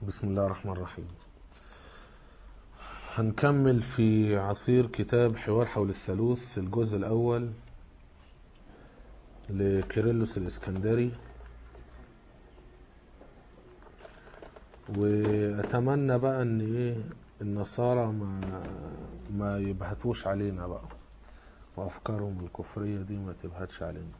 بسم الله الرحمن الرحيم هنكمل في عصير كتاب حوار حول الثالوث الجزء الأول لكيرلس الإسكندري وأتمنى بقى إن إيه النصارى ما ما يبهتوش علينا بقى وأفكارهم الكفرية دي ما تبهتش علينا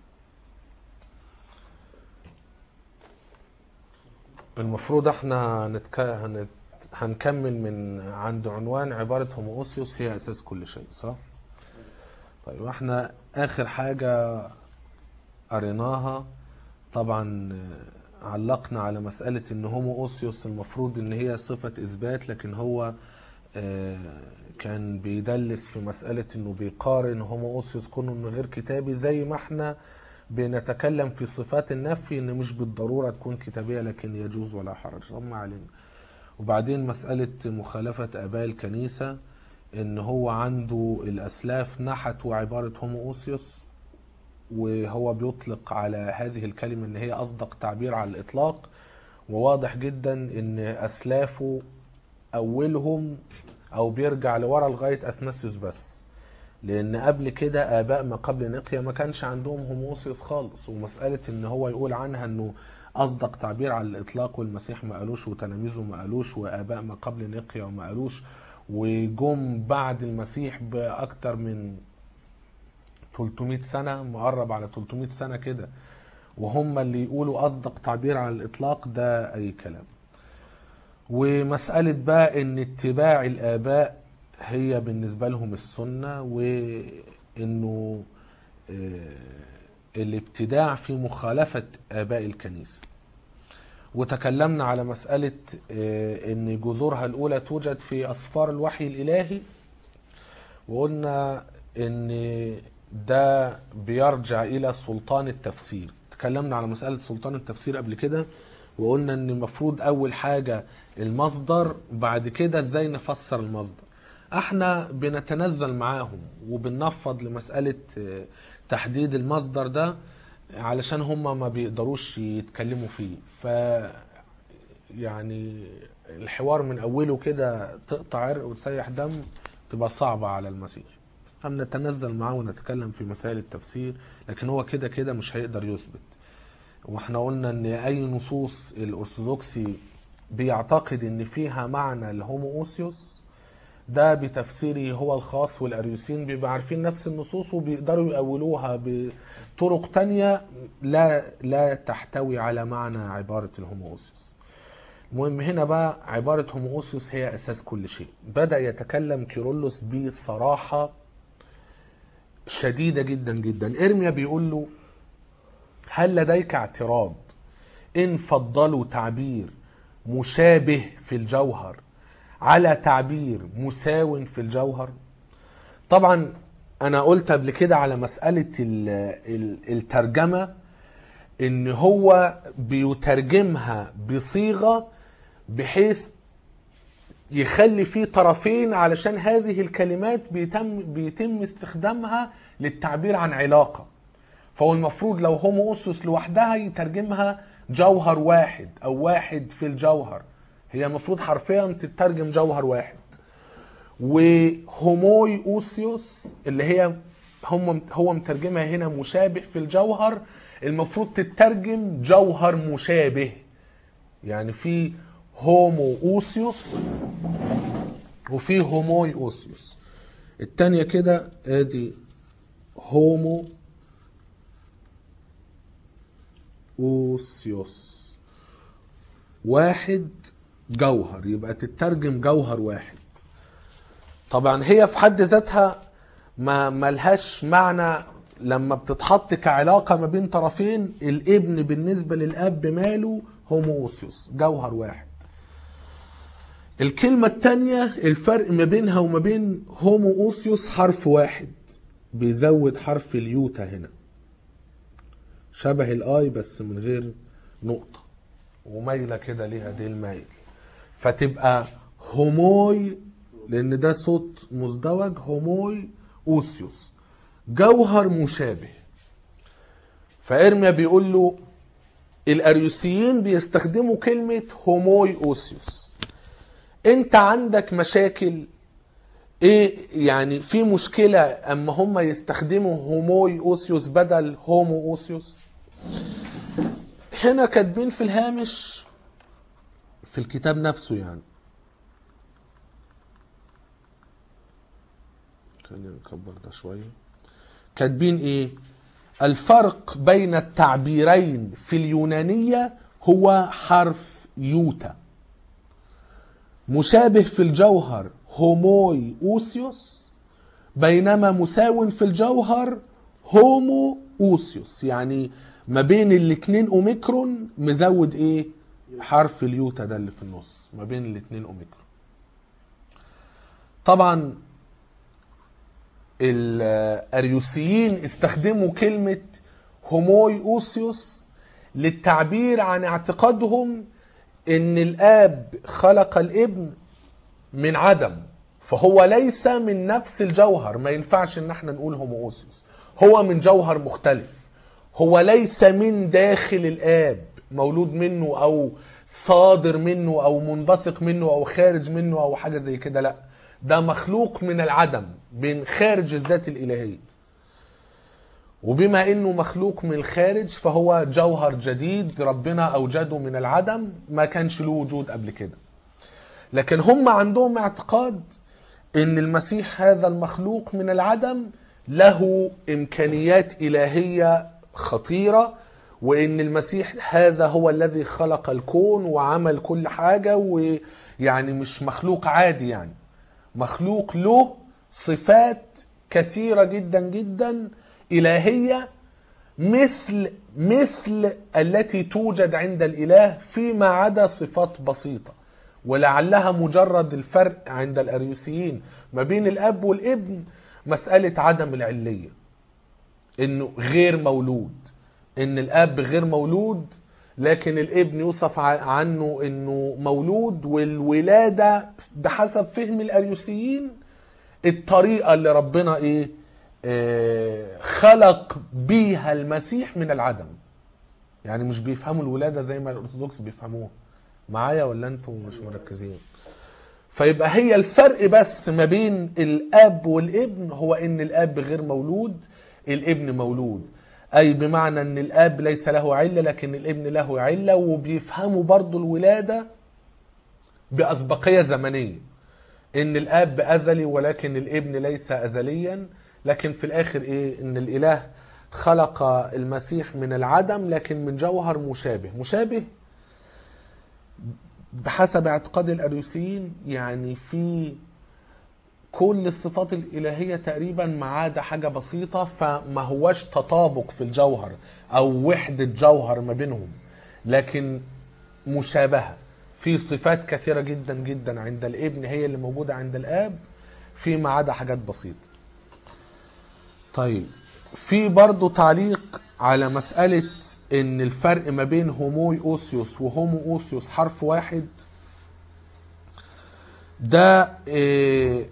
المفروض احنا هنتك... هنت... هنكمل من عند عنوان عبارة هوموسيوس هي أساس كل شيء صح؟ طيب احنا آخر حاجة قريناها طبعا علقنا على مسألة ان هوموسيوس المفروض ان هي صفة إثبات لكن هو آه، كان بيدلس في مسألة انه بيقارن هوموسيوس كونه من غير كتابي زي ما احنا بنتكلم في صفات النفي ان مش بالضروره تكون كتابيه لكن يجوز ولا حرج طب ما علينا وبعدين مساله مخالفه اباء الكنيسه ان هو عنده الاسلاف نحتوا عباره هوموسيوس وهو بيطلق على هذه الكلمه ان هي اصدق تعبير على الاطلاق وواضح جدا ان اسلافه اولهم او بيرجع لورا لغايه اثناسيوس بس لان قبل كده اباء ما قبل نقيا ما كانش عندهم هوموسيوس خالص ومساله ان هو يقول عنها انه اصدق تعبير على الاطلاق والمسيح ما قالوش وتلاميذه ما قالوش واباء ما قبل نقيا وما قالوش وجم بعد المسيح باكتر من 300 سنه مقرب على 300 سنه كده وهم اللي يقولوا اصدق تعبير على الاطلاق ده اي كلام ومساله بقى ان اتباع الاباء هي بالنسبة لهم السنة وإنه آه، الابتداع في مخالفة آباء الكنيسة وتكلمنا على مسألة آه، إن جذورها الأولى توجد في أسفار الوحي الإلهي وقلنا إن ده بيرجع إلى سلطان التفسير تكلمنا على مسألة سلطان التفسير قبل كده وقلنا إن المفروض أول حاجة المصدر بعد كده إزاي نفسر المصدر احنا بنتنزل معاهم وبننفض لمسألة آه، تحديد المصدر ده علشان هم ما بيقدروش يتكلموا فيه ف يعني الحوار من اوله كده تقطع عرق وتسيح دم تبقى صعبة على المسيح فبنتنزل معاه ونتكلم في مسائل التفسير لكن هو كده كده مش هيقدر يثبت واحنا قلنا ان اي نصوص الارثوذكسي بيعتقد ان فيها معنى الهوموسيوس ده بتفسيره هو الخاص والاريوسين بيبقى عارفين نفس النصوص وبيقدروا يأولوها بطرق تانية لا لا تحتوي على معنى عبارة الهوموسيوس المهم هنا بقى عبارة هوموسيوس هي أساس كل شيء بدأ يتكلم كيرلس بصراحة شديدة جدا جدا إرميا بيقول له هل لديك اعتراض إن فضلوا تعبير مشابه في الجوهر على تعبير مساو في الجوهر طبعا انا قلت قبل كده على مسألة ال- ال- الترجمة ان هو بيترجمها بصيغة بحيث يخلي فيه طرفين علشان هذه الكلمات بيتم بيتم استخدامها للتعبير عن علاقة فهو المفروض لو هوموسوس لوحدها يترجمها جوهر واحد او واحد في الجوهر هي المفروض حرفيا تترجم جوهر واحد وهوموي اوسيوس اللي هي هم هو مترجمها هنا مشابه في الجوهر المفروض تترجم جوهر مشابه يعني في هومو اوسيوس وفي هوموي اوسيوس التانية كده ادي هومو اوسيوس واحد جوهر يبقى تترجم جوهر واحد طبعا هي في حد ذاتها ما ملهاش معنى لما بتتحط كعلاقة ما بين طرفين الابن بالنسبة للأب ماله هوموسيوس جوهر واحد الكلمة التانية الفرق ما بينها وما بين هوموسيوس حرف واحد بيزود حرف اليوتا هنا شبه الاي بس من غير نقطة ومايلة كده ليها دي المايل فتبقى هوموي لان ده صوت مزدوج هوموي اوسيوس جوهر مشابه فارميا بيقول له الاريوسيين بيستخدموا كلمة هوموي اوسيوس انت عندك مشاكل ايه يعني في مشكلة اما هم يستخدموا هوموي اوسيوس بدل هومو اوسيوس هنا كاتبين في الهامش في الكتاب نفسه يعني خلينا نكبر ده شوية كاتبين ايه الفرق بين التعبيرين في اليونانية هو حرف يوتا مشابه في الجوهر هوموي اوسيوس بينما مساو في الجوهر هومو اوسيوس يعني ما بين الاتنين اوميكرون مزود ايه حرف اليوتا ده اللي في النص ما بين الاتنين اوميكرون طبعا الاريوسيين استخدموا كلمة هوموي اوسيوس للتعبير عن اعتقادهم ان الاب خلق الابن من عدم فهو ليس من نفس الجوهر ما ينفعش ان احنا نقول هوموسيوس هو من جوهر مختلف هو ليس من داخل الاب مولود منه او صادر منه او منبثق منه او خارج منه او حاجه زي كده لا ده مخلوق من العدم من خارج الذات الالهيه وبما انه مخلوق من الخارج فهو جوهر جديد ربنا اوجده من العدم ما كانش له وجود قبل كده لكن هم عندهم اعتقاد ان المسيح هذا المخلوق من العدم له امكانيات الهيه خطيره وان المسيح هذا هو الذي خلق الكون وعمل كل حاجه ويعني مش مخلوق عادي يعني مخلوق له صفات كثيره جدا جدا الهيه مثل مثل التي توجد عند الاله فيما عدا صفات بسيطه ولعلها مجرد الفرق عند الاريوسيين ما بين الاب والابن مساله عدم العليه انه غير مولود ان الاب غير مولود لكن الابن يوصف عنه انه مولود والولاده بحسب فهم الاريوسيين الطريقه اللي ربنا ايه آه خلق بيها المسيح من العدم يعني مش بيفهموا الولاده زي ما الارثوذكس بيفهموها معايا ولا انتم مش مركزين فيبقى هي الفرق بس ما بين الاب والابن هو ان الاب غير مولود الابن مولود اي بمعنى ان الاب ليس له عله لكن الابن له عله وبيفهموا برضو الولاده باسبقيه زمنيه ان الاب ازلي ولكن الابن ليس ازليا لكن في الاخر ايه ان الاله خلق المسيح من العدم لكن من جوهر مشابه مشابه بحسب اعتقاد الاريوسيين يعني في كل الصفات الإلهية تقريبا ما عدا حاجة بسيطة فما هوش تطابق في الجوهر أو وحدة جوهر ما بينهم لكن مشابهة في صفات كثيرة جدا جدا عند الابن هي اللي موجودة عند الآب فيما عدا حاجات بسيطة طيب في برضو تعليق على مسألة ان الفرق ما بين هوموي اوسيوس وهومو اوسيوس حرف واحد ده إيه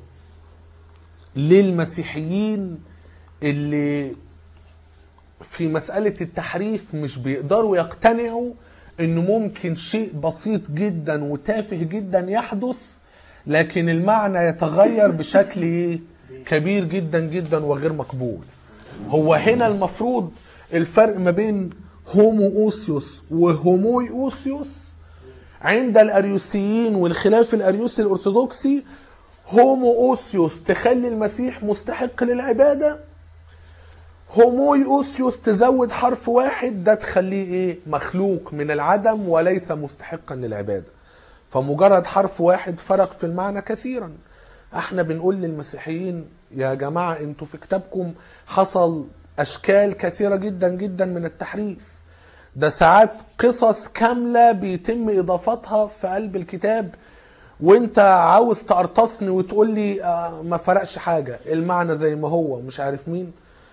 للمسيحيين اللي في مسألة التحريف مش بيقدروا يقتنعوا انه ممكن شيء بسيط جدا وتافه جدا يحدث لكن المعنى يتغير بشكل كبير جدا جدا وغير مقبول هو هنا المفروض الفرق ما بين هومو اوسيوس وهوموي اوسيوس عند الاريوسيين والخلاف الاريوسي الارثوذكسي هومو اوسيوس تخلي المسيح مستحق للعباده هوموي اوسيوس تزود حرف واحد ده تخليه ايه مخلوق من العدم وليس مستحقا للعباده فمجرد حرف واحد فرق في المعنى كثيرا احنا بنقول للمسيحيين يا جماعه انتوا في كتابكم حصل اشكال كثيره جدا جدا من التحريف ده ساعات قصص كامله بيتم اضافتها في قلب الكتاب وانت عاوز تقرطصني وتقول لي آه ما فرقش حاجه المعنى زي ما هو مش عارف مين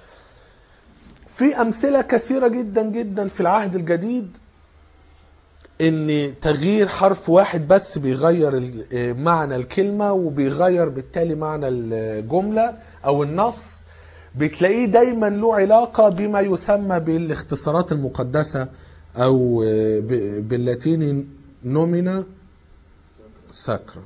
في امثله كثيره جدا جدا في العهد الجديد ان تغيير حرف واحد بس بيغير معنى الكلمه وبيغير بالتالي معنى الجمله او النص بتلاقيه دايما له علاقه بما يسمى بالاختصارات المقدسه او آه، ب- باللاتيني نومينا ساكرا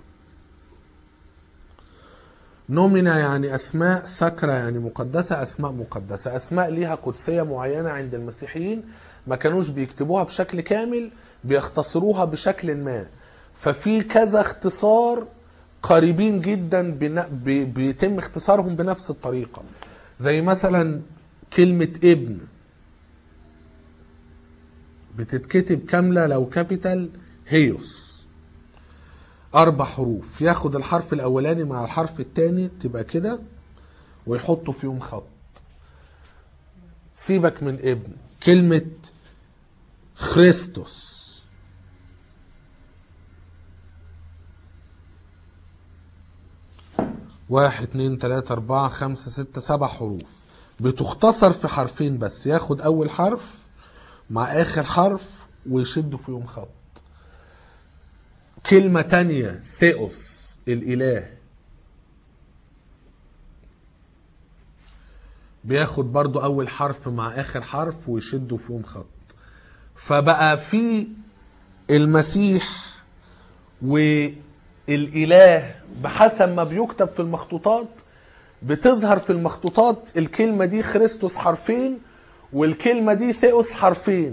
نومينا يعني اسماء ساكرا يعني مقدسه اسماء مقدسه اسماء ليها قدسيه معينه عند المسيحيين ما كانوش بيكتبوها بشكل كامل بيختصروها بشكل ما ففي كذا اختصار قريبين جدا بن- بي- بيتم اختصارهم بنفس الطريقه زي مثلا كلمه ابن بتتكتب كامله لو كابيتال هيوس اربع حروف ياخد الحرف الاولاني مع الحرف الثاني تبقى كده ويحطوا فيهم خط سيبك من ابن كلمة خريستوس واحد اتنين تلاتة اربعة خمسة ستة سبع حروف بتختصر في حرفين بس ياخد اول حرف مع اخر حرف ويشدوا فيهم خط كلمة تانية ثيوس الإله بياخد برضو أول حرف مع آخر حرف ويشدوا فيهم خط فبقى في المسيح والإله بحسب ما بيكتب في المخطوطات بتظهر في المخطوطات الكلمة دي خريستوس حرفين والكلمة دي ثيوس حرفين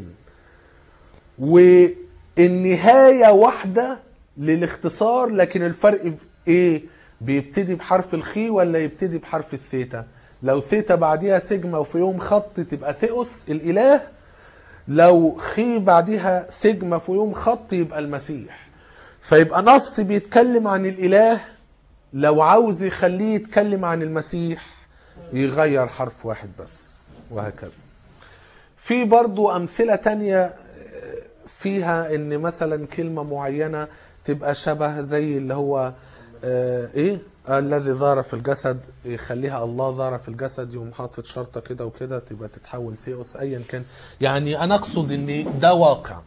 والنهاية واحدة للاختصار لكن الفرق في ايه بيبتدي بحرف الخي ولا يبتدي بحرف الثيتا لو ثيتا بعديها سيجما وفي يوم خط تبقى ثيوس الاله لو خي بعديها سيجما في يوم خط يبقى المسيح فيبقى نص بيتكلم عن الاله لو عاوز يخليه يتكلم عن المسيح يغير حرف واحد بس وهكذا في برضو أمثلة تانية فيها ان مثلا كلمة معينة تبقى شبه زي اللي هو آه ايه الذي ظهر في الجسد يخليها الله ظهر في الجسد يقوم حاطط شرطة كده وكده تبقى تتحول ثيوس ايا كان يعني انا اقصد ان ده واقع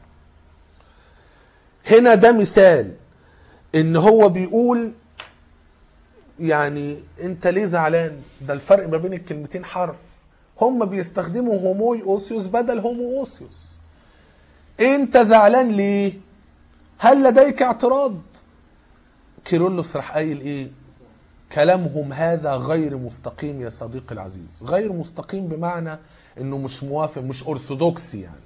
هنا ده مثال ان هو بيقول يعني انت ليه زعلان ده الفرق ما بين الكلمتين حرف هم بيستخدموا هوموي اوسيوس بدل هومو اوسيوس انت زعلان ليه هل لديك اعتراض كيرلس راح قايل ايه كلامهم هذا غير مستقيم يا صديقي العزيز غير مستقيم بمعنى انه مش موافق مش ارثوذكسي يعني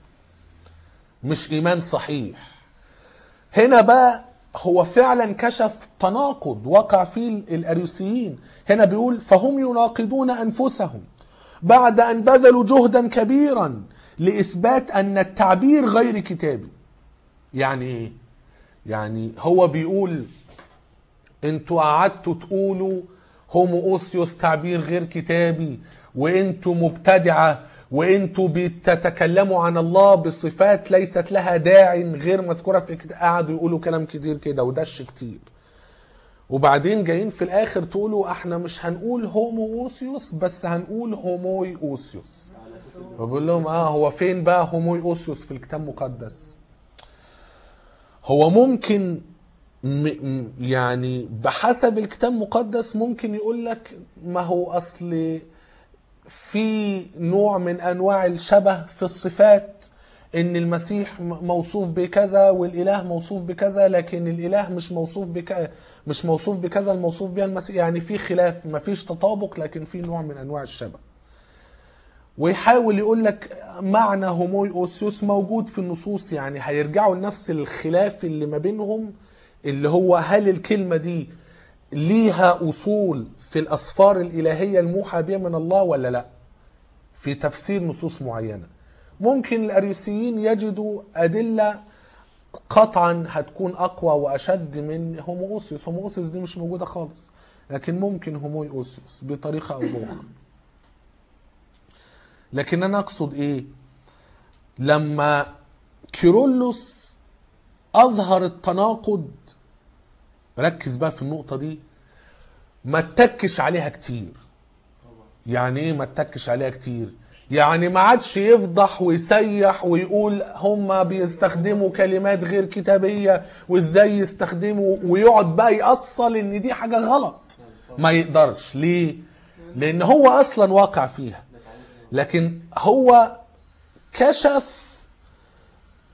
مش ايمان صحيح هنا بقى هو فعلا كشف تناقض وقع فيه الاريوسيين هنا بيقول فهم يناقضون انفسهم بعد ان بذلوا جهدا كبيرا لاثبات ان التعبير غير كتابي يعني ايه يعني هو بيقول انتوا قعدتوا تقولوا هومو اوسيوس تعبير غير كتابي وانتوا مبتدعه وانتوا بتتكلموا عن الله بصفات ليست لها داع غير مذكوره في الكتاب قعدوا يقولوا كلام كتير كده ودش كتير وبعدين جايين في الاخر تقولوا احنا مش هنقول هومو اوسيوس بس هنقول هوموي اوسيوس فبقول لهم اه هو فين بقى هوموي اوسيوس في الكتاب المقدس هو ممكن م م- يعني بحسب الكتاب المقدس ممكن يقول لك ما هو اصل في نوع من انواع الشبه في الصفات ان المسيح م- موصوف بكذا والاله موصوف بكذا لكن الاله مش موصوف بك مش موصوف بكذا الموصوف بها المسيح يعني في خلاف ما فيش تطابق لكن في نوع من انواع الشبه ويحاول يقول لك معنى هوموي اوسيوس موجود في النصوص يعني هيرجعوا لنفس الخلاف اللي ما بينهم اللي هو هل الكلمة دي ليها أصول في الأسفار الإلهية الموحى بها من الله ولا لا في تفسير نصوص معينة ممكن الأريوسيين يجدوا أدلة قطعا هتكون أقوى وأشد من هوموسيوس هوموسيوس دي مش موجودة خالص لكن ممكن هوموي أوسيوس بطريقة أو بأخرى لكن أنا أقصد إيه لما كيرلس أظهر التناقض ركز بقى في النقطة دي ما اتكش عليها كتير يعني ايه ما اتكش عليها كتير يعني ما عادش يفضح ويسيح ويقول هم بيستخدموا كلمات غير كتابية وازاي يستخدموا ويقعد بقى يأصل ان دي حاجة غلط ما يقدرش ليه لان هو اصلا واقع فيها لكن هو كشف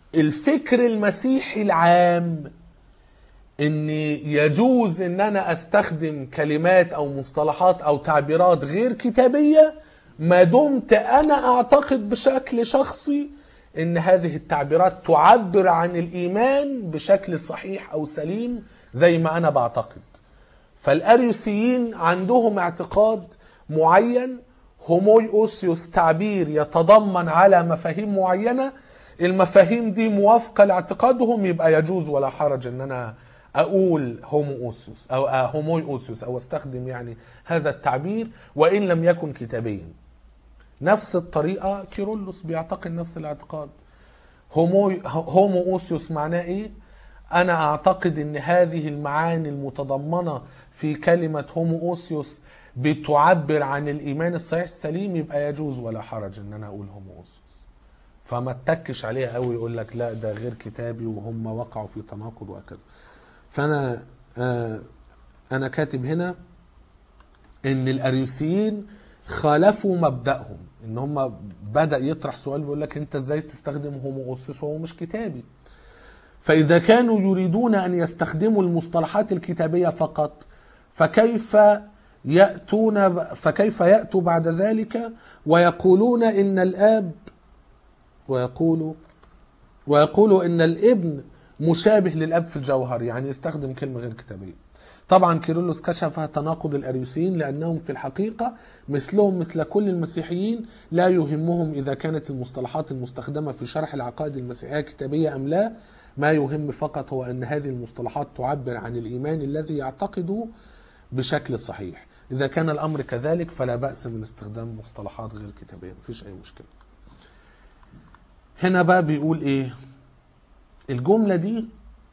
الفكر المسيحي العام ان يجوز ان انا استخدم كلمات او مصطلحات او تعبيرات غير كتابيه ما دمت انا اعتقد بشكل شخصي ان هذه التعبيرات تعبر عن الايمان بشكل صحيح او سليم زي ما انا بعتقد فالاريوسيين عندهم اعتقاد معين هوموي اوسيوس تعبير يتضمن على مفاهيم معينه المفاهيم دي موافقه لاعتقادهم يبقى يجوز ولا حرج ان انا اقول هومو اوسيوس او آه، هوموي اوسيوس او استخدم يعني هذا التعبير وان لم يكن كتابيا نفس الطريقه كيرلس بيعتقد نفس الاعتقاد هومو هومو اوسيوس معناه ايه انا اعتقد ان هذه المعاني المتضمنه في كلمه هومو اوسيوس بتعبر عن الايمان الصحيح السليم يبقى يجوز ولا حرج ان انا اقول هومو اوسيوس فما اتكش عليها قوي يقول لك لا ده غير كتابي وهم وقعوا في تناقض وهكذا فانا آه انا كاتب هنا ان الاريوسيين خالفوا مبدأهم ان هم بدأ يطرح سؤال بيقول لك انت ازاي تستخدم هومو اوسيوس وهو مش كتابي فإذا كانوا يريدون أن يستخدموا المصطلحات الكتابية فقط فكيف يأتون فكيف يأتوا بعد ذلك ويقولون إن الآب ويقولوا ويقولوا إن الابن مشابه للأب في الجوهر يعني يستخدم كلمة غير كتابية طبعا كيرلس كشف تناقض الأريوسيين لأنهم في الحقيقة مثلهم مثل كل المسيحيين لا يهمهم إذا كانت المصطلحات المستخدمة في شرح العقائد المسيحية كتابية أم لا ما يهم فقط هو أن هذه المصطلحات تعبر عن الإيمان الذي يعتقده بشكل صحيح إذا كان الأمر كذلك فلا بأس من استخدام مصطلحات غير كتابية مفيش أي مشكلة هنا بقى بيقول إيه الجملة دي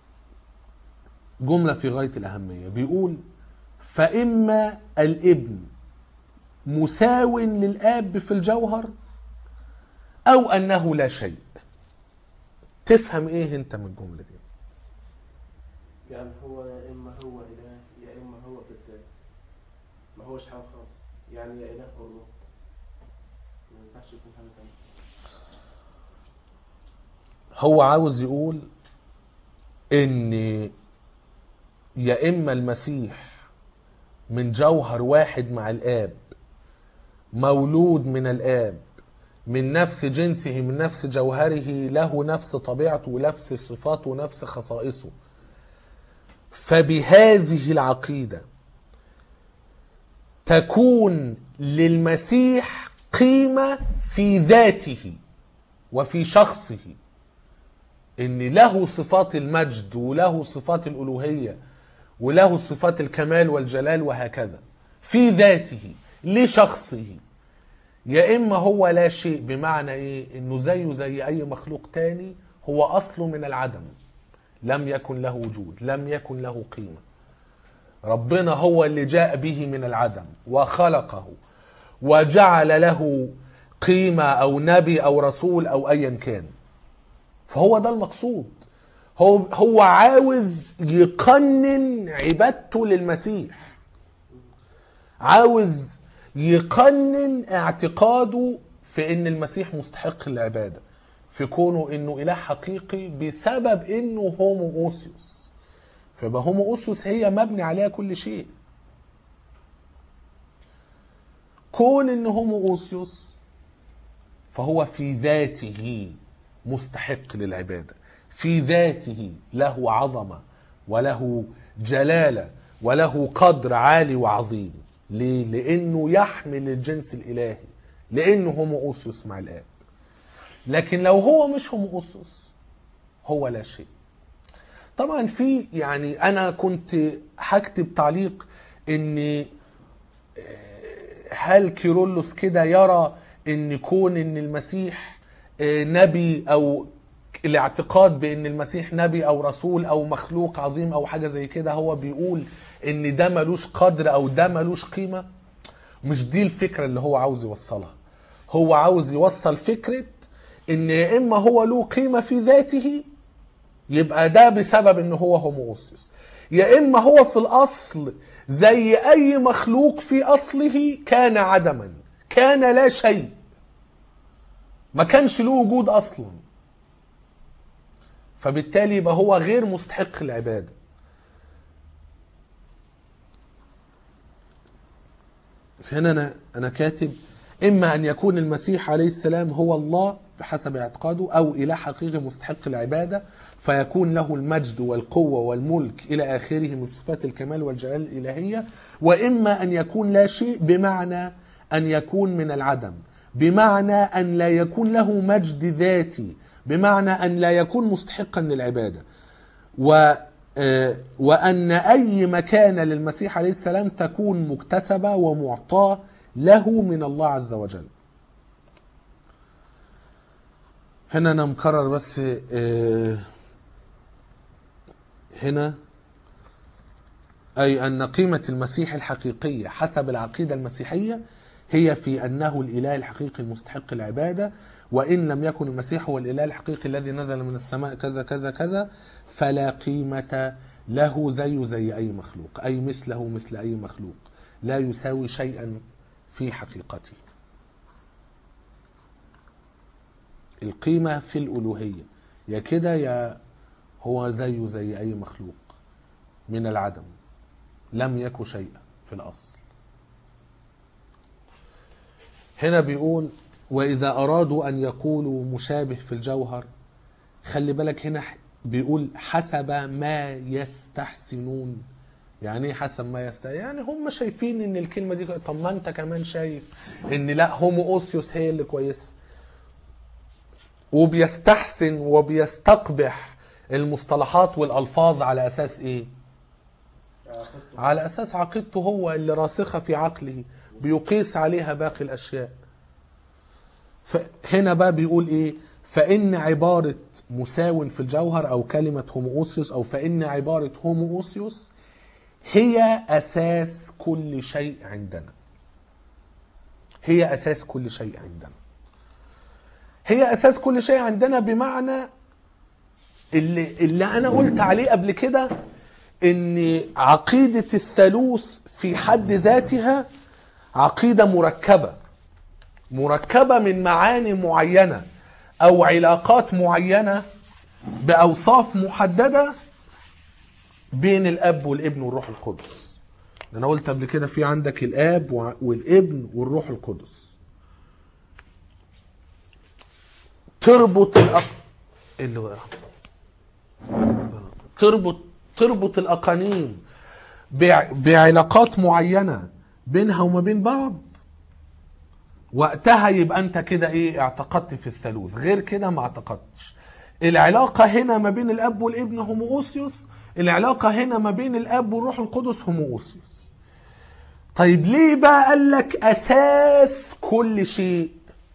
جملة في غاية الأهمية بيقول فإما الابن مساو للآب في الجوهر أو أنه لا شيء تفهم إيه أنت من الجملة دي يعني هو يا اما هو اله يا اما هو كذاب ما هوش حاجه خالص يعني يا اله او الله ما ينفعش يكون حاجه تانية هو عاوز يقول ان يا اما المسيح من جوهر واحد مع الاب مولود من الاب من نفس جنسه من نفس جوهره له نفس طبيعته ونفس صفاته ونفس خصائصه فبهذه العقيده تكون للمسيح قيمه في ذاته وفي شخصه ان له صفات المجد وله صفات الالوهيه وله صفات الكمال والجلال وهكذا في ذاته لشخصه يا اما هو لا شيء بمعنى ايه انه زيه زي اي مخلوق تاني هو اصله من العدم لم يكن له وجود لم يكن له قيمه ربنا هو اللي جاء به من العدم وخلقه وجعل له قيمه او نبي او رسول او ايا كان فهو ده المقصود هو هو عاوز يقنن عبادته للمسيح عاوز يقنن اعتقاده في ان المسيح مستحق العباده في كونه انه اله حقيقي بسبب انه هومو اوسيوس فيبقى هومو اوسيوس هي مبني عليها كل شيء كون انه هومو اوسيوس فهو في ذاته مستحق للعباده في ذاته له عظمه وله جلاله وله قدر عالي وعظيم ليه؟ لانه يحمل الجنس الالهي لانه هومو اوسيوس مع الاب لكن لو هو مش هومو اوسيوس هو لا شيء طبعا في يعني انا كنت هكتب تعليق ان هل كيرلس كده يرى ان كون ان المسيح نبي او الاعتقاد بان المسيح نبي او رسول او مخلوق عظيم او حاجه زي كده هو بيقول ان ده ملوش قدر او ده ملوش قيمه مش دي الفكره اللي هو عاوز يوصلها هو عاوز يوصل فكره ان يا اما هو له قيمه في ذاته يبقى ده بسبب ان هو هوموسيوس يا اما هو في الاصل زي اي مخلوق في اصله كان عدما كان لا شيء ما كانش له وجود اصلا فبالتالي يبقى هو غير مستحق العباده هنا انا انا كاتب اما ان يكون المسيح عليه السلام هو الله بحسب اعتقاده او اله حقيقي مستحق العباده فيكون له المجد والقوه والملك الى اخره من صفات الكمال والجلال الالهيه واما ان يكون لا شيء بمعنى ان يكون من العدم بمعنى ان لا يكون له مجد ذاتي بمعنى ان لا يكون مستحقا للعباده و آه، وأن أي مكانة للمسيح عليه السلام تكون مكتسبة ومعطاة له من الله عز وجل هنا أنا مكرر بس آه، هنا أي أن قيمة المسيح الحقيقية حسب العقيدة المسيحية هي في أنه الإله الحقيقي المستحق العبادة وإن لم يكن المسيح هو الإله الحقيقي الذي نزل من السماء كذا كذا كذا فلا قيمة له زيه زي أي مخلوق أي مثله مثل أي مخلوق لا يساوي شيئا في حقيقته القيمة في الألوهية يا كده يا هو زيه زي أي مخلوق من العدم لم يكن شيئا في الأصل هنا بيقول وإذا أرادوا أن يقولوا مشابه في الجوهر خلي بالك هنا بيقول حسب ما يستحسنون يعني ايه حسب ما يست يعني هم شايفين ان الكلمه دي طب ما انت كمان شايف ان لا هومو اوسيوس هي اللي كويسه وبيستحسن وبيستقبح المصطلحات والالفاظ على اساس ايه على اساس عقيدته هو اللي راسخه في عقله بيقيس عليها باقي الاشياء فهنا بقى بيقول ايه فان عباره مساو في الجوهر او كلمه هومووسيوس او فان عباره هومووسيوس هي اساس كل شيء عندنا هي اساس كل شيء عندنا هي اساس كل شيء عندنا بمعنى اللي اللي انا قلت عليه قبل كده ان عقيده الثالوث في حد ذاتها عقيده مركبه مركبه من معاني معينه او علاقات معينه باوصاف محدده بين الاب والابن والروح القدس انا قلت قبل كده في عندك الاب وع- والابن والروح القدس تربط الأق... إيه اللي وقع تربط تربط الاقانيم بع- بعلاقات معينه بينها وما بين بعض وقتها يبقى انت كده ايه اعتقدت في الثالوث غير كده ما اعتقدتش العلاقه هنا ما بين الاب والابن هومووسيوس العلاقه هنا ما بين الاب والروح القدس هومووسيوس طيب ليه بقى قال لك اساس كل شيء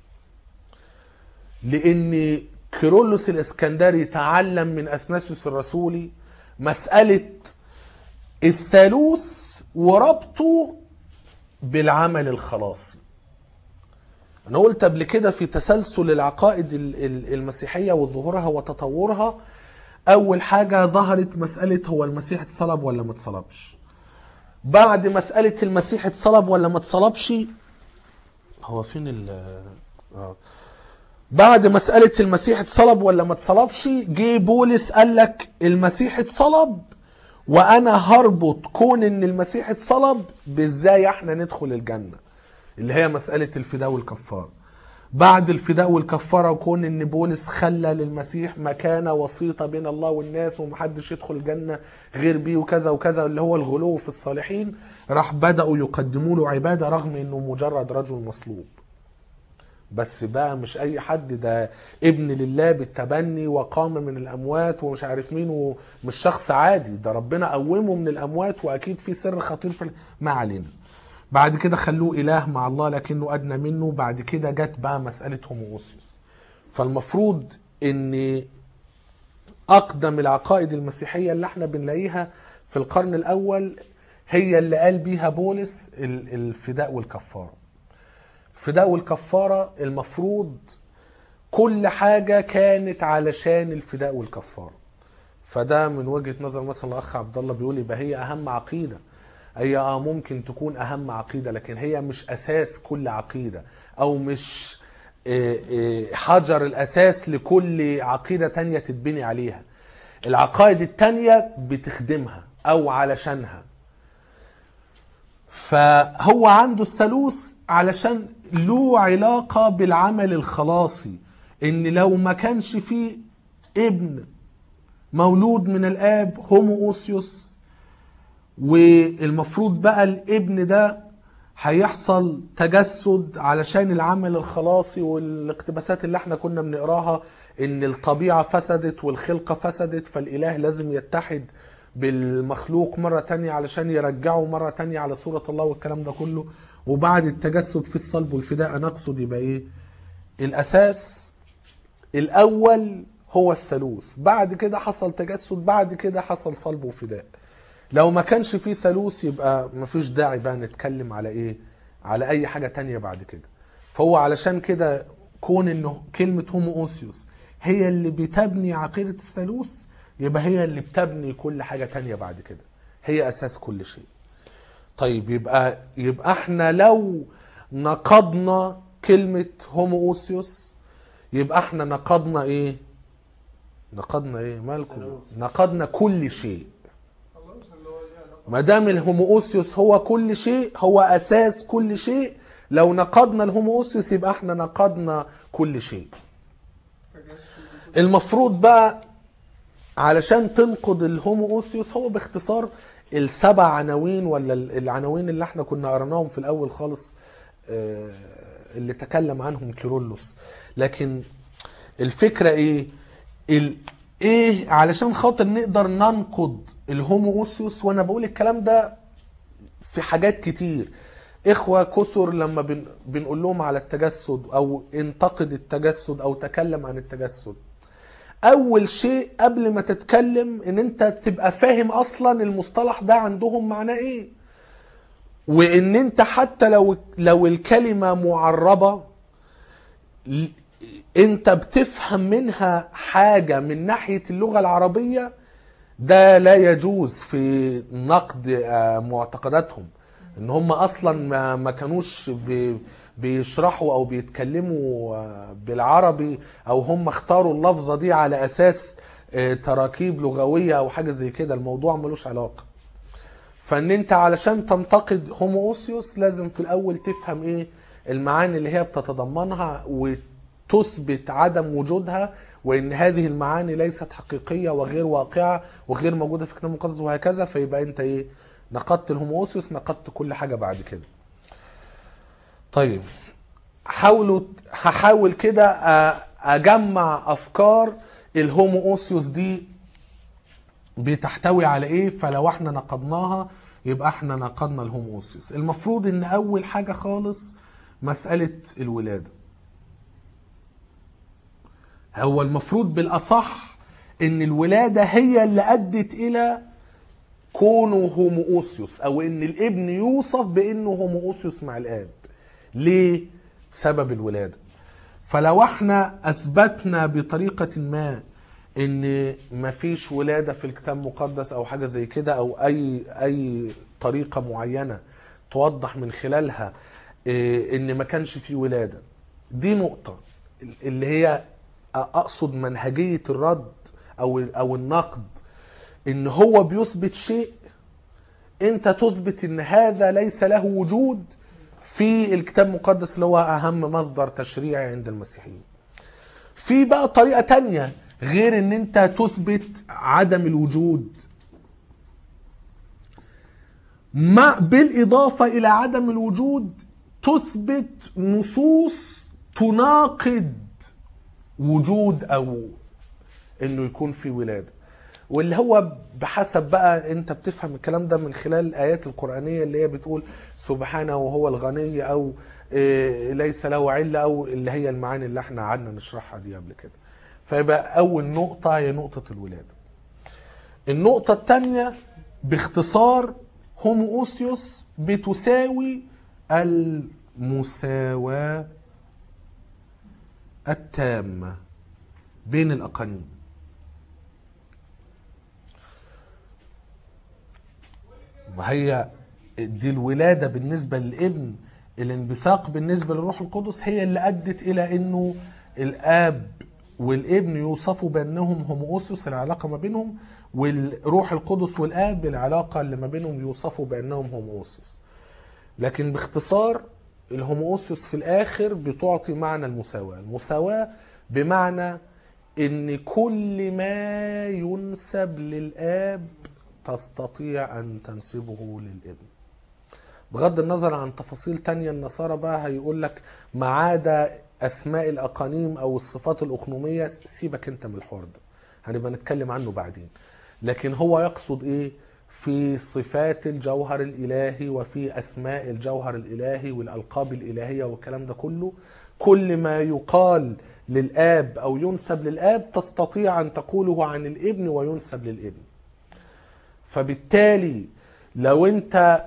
لان كيرلس الاسكندري تعلم من اثناسيوس الرسولي مساله الثالوث وربطه بالعمل الخلاصي انا قلت قبل كده في تسلسل العقائد ال- ال- المسيحيه وظهورها وتطورها اول حاجه ظهرت مساله هو المسيح اتصلب ولا ما اتصلبش بعد مساله المسيح اتصلب ولا ما اتصلبش هو فين ال آه. بعد مسألة المسيح اتصلب ولا ما اتصلبش جه بولس قال لك المسيح اتصلب وانا هربط كون ان المسيح اتصلب بازاي احنا ندخل الجنة اللي هي مسألة الفداء والكفارة بعد الفداء والكفارة وكون ان بولس خلى للمسيح مكانة وسيطة بين الله والناس ومحدش يدخل الجنة غير بيه وكذا وكذا اللي هو الغلو في الصالحين راح بدأوا يقدموا له عبادة رغم انه مجرد رجل مصلوب بس بقى مش اي حد ده ابن لله بالتبني وقام من الاموات ومش عارف مين ومش شخص عادي ده ربنا قومه من الاموات واكيد في سر خطير في ال- ما علينا بعد كده خلوه اله مع الله لكنه ادنى منه بعد كده جت بقى مساله هومووسيوس فالمفروض ان اقدم العقائد المسيحيه اللي احنا بنلاقيها في القرن الاول هي اللي قال بيها بولس ال- الفداء والكفاره الفداء والكفارة المفروض كل حاجة كانت علشان الفداء والكفارة فده من وجهة نظر مثلا الأخ عبد الله بيقول يبقى هي أهم عقيدة هي اه ممكن تكون أهم عقيدة لكن هي مش أساس كل عقيدة أو مش آه، آه، حجر الأساس لكل عقيدة تانية تتبني عليها العقائد التانية بتخدمها او علشانها فهو عنده الثالوث علشان له علاقة بالعمل الخلاصي ان لو ما كانش فيه ابن مولود من الاب هومو اوسيوس والمفروض بقى الابن ده هيحصل تجسد علشان العمل الخلاصي والاقتباسات اللي احنا كنا بنقراها ان الطبيعة فسدت والخلقة فسدت فالاله لازم يتحد بالمخلوق مرة تانية علشان يرجعه مرة تانية على صورة الله والكلام ده كله وبعد التجسد في الصلب والفداء نقصد يبقى ايه الاساس الاول هو الثالوث بعد كده حصل تجسد بعد كده حصل صلب وفداء لو ما كانش فيه ثالوث يبقى مفيش داعي بقى نتكلم على ايه على اي حاجة تانية بعد كده فهو علشان كده كون انه كلمة هومو اوسيوس هي اللي بتبني عقيدة الثالوث يبقى هي اللي بتبني كل حاجة تانية بعد كده هي اساس كل شيء طيب يبقى يبقى احنا لو نقضنا كلمة هومو اوسيوس يبقى احنا نقضنا ايه نقضنا ايه مالكم ثالوث. نقضنا كل شيء خلاص اللي هو ليه علاقه ما دام الهومووسيوس هو كل شيء هو اساس كل شيء لو نقضنا الهومووسيوس يبقى احنا نقضنا كل شيء تجسد المفروض بقى علشان تنقض الهومووسيوس هو باختصار السبع عناوين ولا ال- العناوين اللي احنا كنا قرناهم في الاول خالص آه، اللي تكلم عنهم كيرلس لكن الفكرة ايه ال... ايه علشان خاطر نقدر ننقض الهومووسيوس وانا بقول الكلام ده في حاجات كتير اخوة كثر لما بن... بنقول لهم على التجسد او انتقد التجسد او تكلم عن التجسد اول شيء قبل ما تتكلم ان انت تبقى فاهم اصلا المصطلح ده عندهم معناه ايه وان انت حتى لو لو الكلمه معربه ل- انت بتفهم منها حاجه من ناحيه اللغه العربيه ده لا يجوز في نقد آه، معتقداتهم ان هم اصلا ما, ما كانوش بي- بيشرحوا او بيتكلموا آه، بالعربي او هم اختاروا اللفظه دي على اساس آه، تراكيب لغويه او حاجه زي كده الموضوع ملوش علاقه فان انت علشان تنتقد هومووسيوس لازم في الاول تفهم ايه المعاني اللي هي بتتضمنها وتثبت عدم وجودها وان هذه المعاني ليست حقيقيه وغير واقعه وغير موجوده في الكتاب المقدس وهكذا فيبقى انت ايه نقدت الهومووسيوس نقدت كل حاجه بعد كده طيب حاولوا هحاول كده أ- اجمع افكار الهومووسيوس دي بتحتوي على ايه فلو احنا نقضناها يبقى احنا نقضنا الهوموسيوس المفروض ان اول حاجة خالص مسألة الولادة هو المفروض بالاصح ان الولادة هي اللي ادت الى كونه هوموسيوس او ان الابن يوصف بانه هوموسيوس مع الاب ليه سبب الولادة فلو احنا اثبتنا بطريقة ما ان مفيش ولادة في الكتاب المقدس او حاجة زي كده او اي اي طريقة معينة توضح من خلالها إيه، ان ما كانش في ولادة دي نقطة اللي هي اقصد منهجية الرد او او النقد ان هو بيثبت شيء انت تثبت ان هذا ليس له وجود في الكتاب المقدس اللي هو اهم مصدر تشريعي عند المسيحيين في بقى طريقة تانية غير ان انت تثبت عدم الوجود مع بالاضافة الى عدم الوجود تثبت نصوص تناقض وجود او انه يكون في ولاده واللي هو بحسب بقى انت بتفهم الكلام ده من خلال الايات القرانيه اللي هي بتقول سبحانه وهو الغني او إيه ليس له عله او اللي هي المعاني اللي احنا قعدنا نشرحها دي قبل كده فيبقى اول نقطه هي نقطه الولاده النقطه الثانيه باختصار هوموسيوس بتساوي المساواه التامه بين الاقانيم ما هي دي الولادة بالنسبة للابن الانبثاق بالنسبة للروح القدس هي اللي أدت إلى أنه الآب والابن يوصفوا بانهم هوموسيوس العلاقه ما بينهم والروح القدس والاب العلاقه اللي ما بينهم يوصفوا بانهم هوموسيوس لكن باختصار الهوموسيوس في الاخر بتعطي معنى المساواه المساواه بمعنى ان كل ما ينسب للاب تستطيع ان تنسبه للابن بغض النظر عن تفاصيل تانية النصارى بقى هيقول لك ما عدا اسماء الاقانيم او الصفات الاقنوميه سيبك انت من الحوار ده هنبقى نتكلم عنه بعدين لكن هو يقصد ايه في صفات الجوهر الالهي وفي اسماء الجوهر الالهي والالقاب الالهيه والكلام ده كله كل ما يقال للاب او ينسب للاب تستطيع ان تقوله عن الابن وينسب للابن فبالتالي لو انت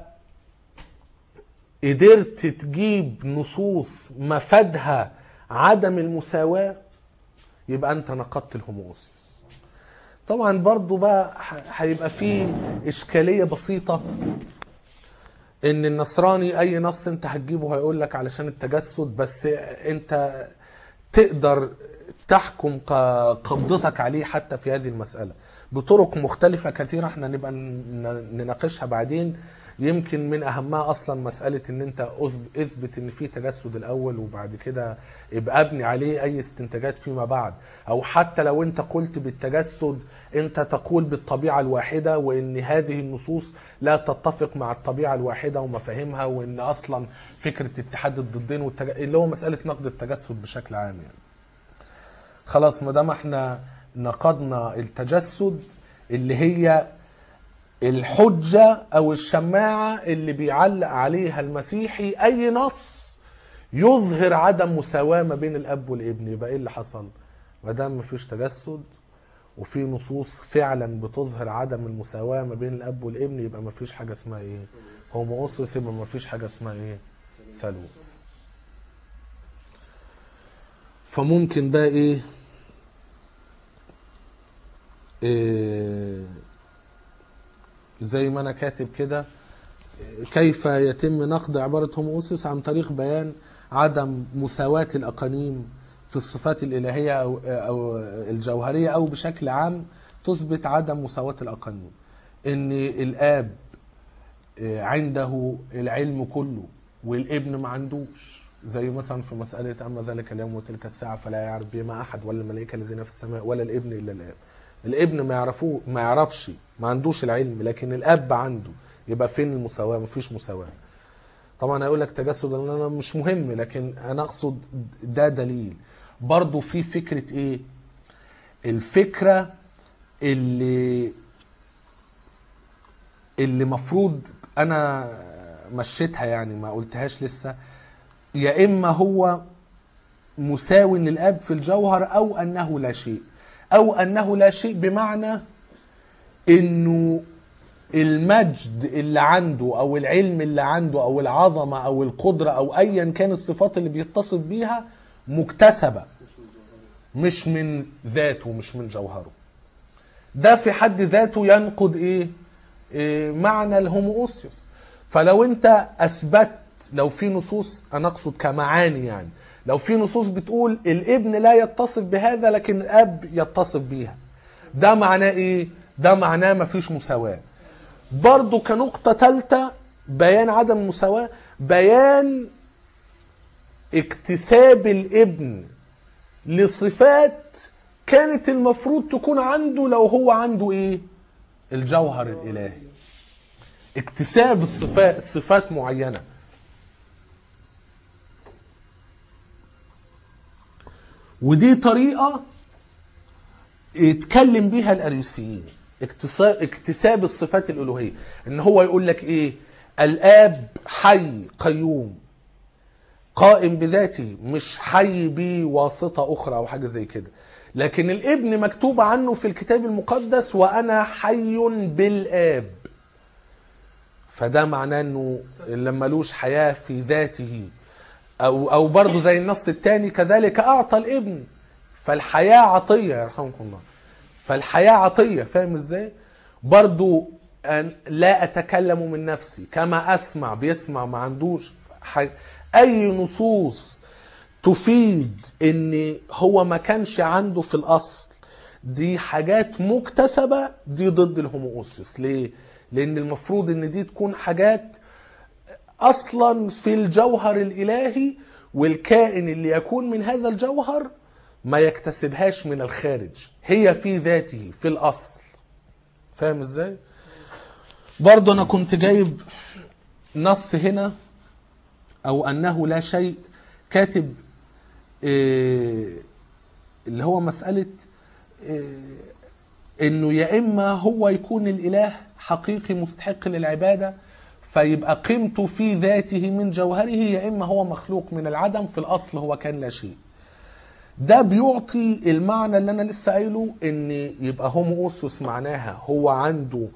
قدرت تجيب نصوص مفادها عدم المساواة يبقى انت نقضت الهوموسيوس طبعا برضو بقى ح- هيبقى فيه اشكالية بسيطة ان النصراني اي نص انت هتجيبه هيقول لك علشان التجسد بس انت تقدر تحكم ق- قبضتك عليه حتى في هذه المسألة بطرق مختلفة كثيرة احنا نبقى ن- نناقشها بعدين يمكن من اهمها اصلا مسألة ان انت أثب- اثبت ان في تجسد الاول وبعد كده يبقى ابني عليه اي استنتاجات فيما بعد او حتى لو انت قلت بالتجسد انت تقول بالطبيعة الواحدة وان هذه النصوص لا تتفق مع الطبيعة الواحدة ومفاهيمها وان اصلا فكرة اتحاد الضدين والتج... اللي هو مسألة نقد التجسد بشكل عام يعني خلاص ما دام احنا نقضنا التجسد اللي هي الحجة او الشماعة اللي بيعلق عليها المسيحي اي نص يظهر عدم مساواة ما بين الاب والابن يبقى ايه اللي حصل ما دام مفيش تجسد وفي نصوص فعلا بتظهر عدم المساواة ما بين الاب والابن يبقى مفيش حاجة اسمها ايه هوموسيس يبقى مفيش حاجة اسمها ايه ثالوث فممكن بقى ايه, إيه زي ما انا كاتب كده كيف يتم نقد عبارة هوموسيس عن طريق بيان عدم مساواة الأقانيم في الصفات الإلهية أو, أو الجوهرية أو بشكل عام تثبت عدم مساواة الأقانيم إن الآب عنده العلم كله والابن ما عندوش زي مثلا في مسألة أما ذلك اليوم وتلك الساعة فلا يعرف بما أحد ولا الملائكة الذين في السماء ولا الابن إلا الآب الابن ما يعرفوه ما يعرفش ما عندوش العلم لكن الاب عنده يبقى فين المساواه مفيش مساواه طبعا هيقول لك تجسد انا مش مهم لكن انا اقصد ده دليل برضو في فكره ايه الفكره اللي اللي مفروض انا مشيتها يعني ما قلتهاش لسه يا اما هو مساو للاب في الجوهر او انه لا شيء او انه لا شيء بمعنى انه المجد اللي عنده او العلم اللي عنده او العظمه او القدره او ايا كان الصفات اللي بيتصف بيها مكتسبه مش من ذاته مش من جوهره ده في حد ذاته ينقض ايه, إيه معنى الهوموسيوس فلو انت اثبت لو في نصوص انا اقصد كمعاني يعني لو في نصوص بتقول الابن لا يتصف بهذا لكن الاب يتصف بيها ده معناه ايه ده معناه مفيش مساواة برضو كنقطة ثالثة بيان عدم المساواة بيان اكتساب الابن لصفات كانت المفروض تكون عنده لو هو عنده ايه الجوهر الالهي اكتساب الصفات صفات معينه ودي طريقة يتكلم بيها الأريوسيين اكتساب, اكتساب الصفات الألوهية ان هو يقول لك ايه الآب حي قيوم قائم بذاته مش حي بواسطة أخرى أو حاجة زي كده لكن الابن مكتوب عنه في الكتاب المقدس وأنا حي بالآب فده معناه انه لما لوش حياة في ذاته او او برضه زي النص الثاني كذلك اعطى الابن فالحياه عطيه يرحمكم الله فالحياه عطيه فاهم ازاي برضه أن لا اتكلم من نفسي كما اسمع بيسمع ما عندوش حاجة. اي نصوص تفيد ان هو ما كانش عنده في الاصل دي حاجات مكتسبة دي ضد الهوموسيوس ليه؟ لان المفروض ان دي تكون حاجات اصلا في الجوهر الالهي والكائن اللي يكون من هذا الجوهر ما يكتسبهاش من الخارج هي في ذاته في الاصل فاهم ازاي برضه انا كنت جايب نص هنا او انه لا شيء كاتب إيه اللي هو مساله إيه انه يا اما هو يكون الاله حقيقي مستحق للعباده فيبقى قيمته في ذاته من جوهره يا اما هو مخلوق من العدم في الاصل هو كان لا شيء ده بيعطي المعنى اللي انا لسه قايله ان يبقى هوموسوس معناها هو عنده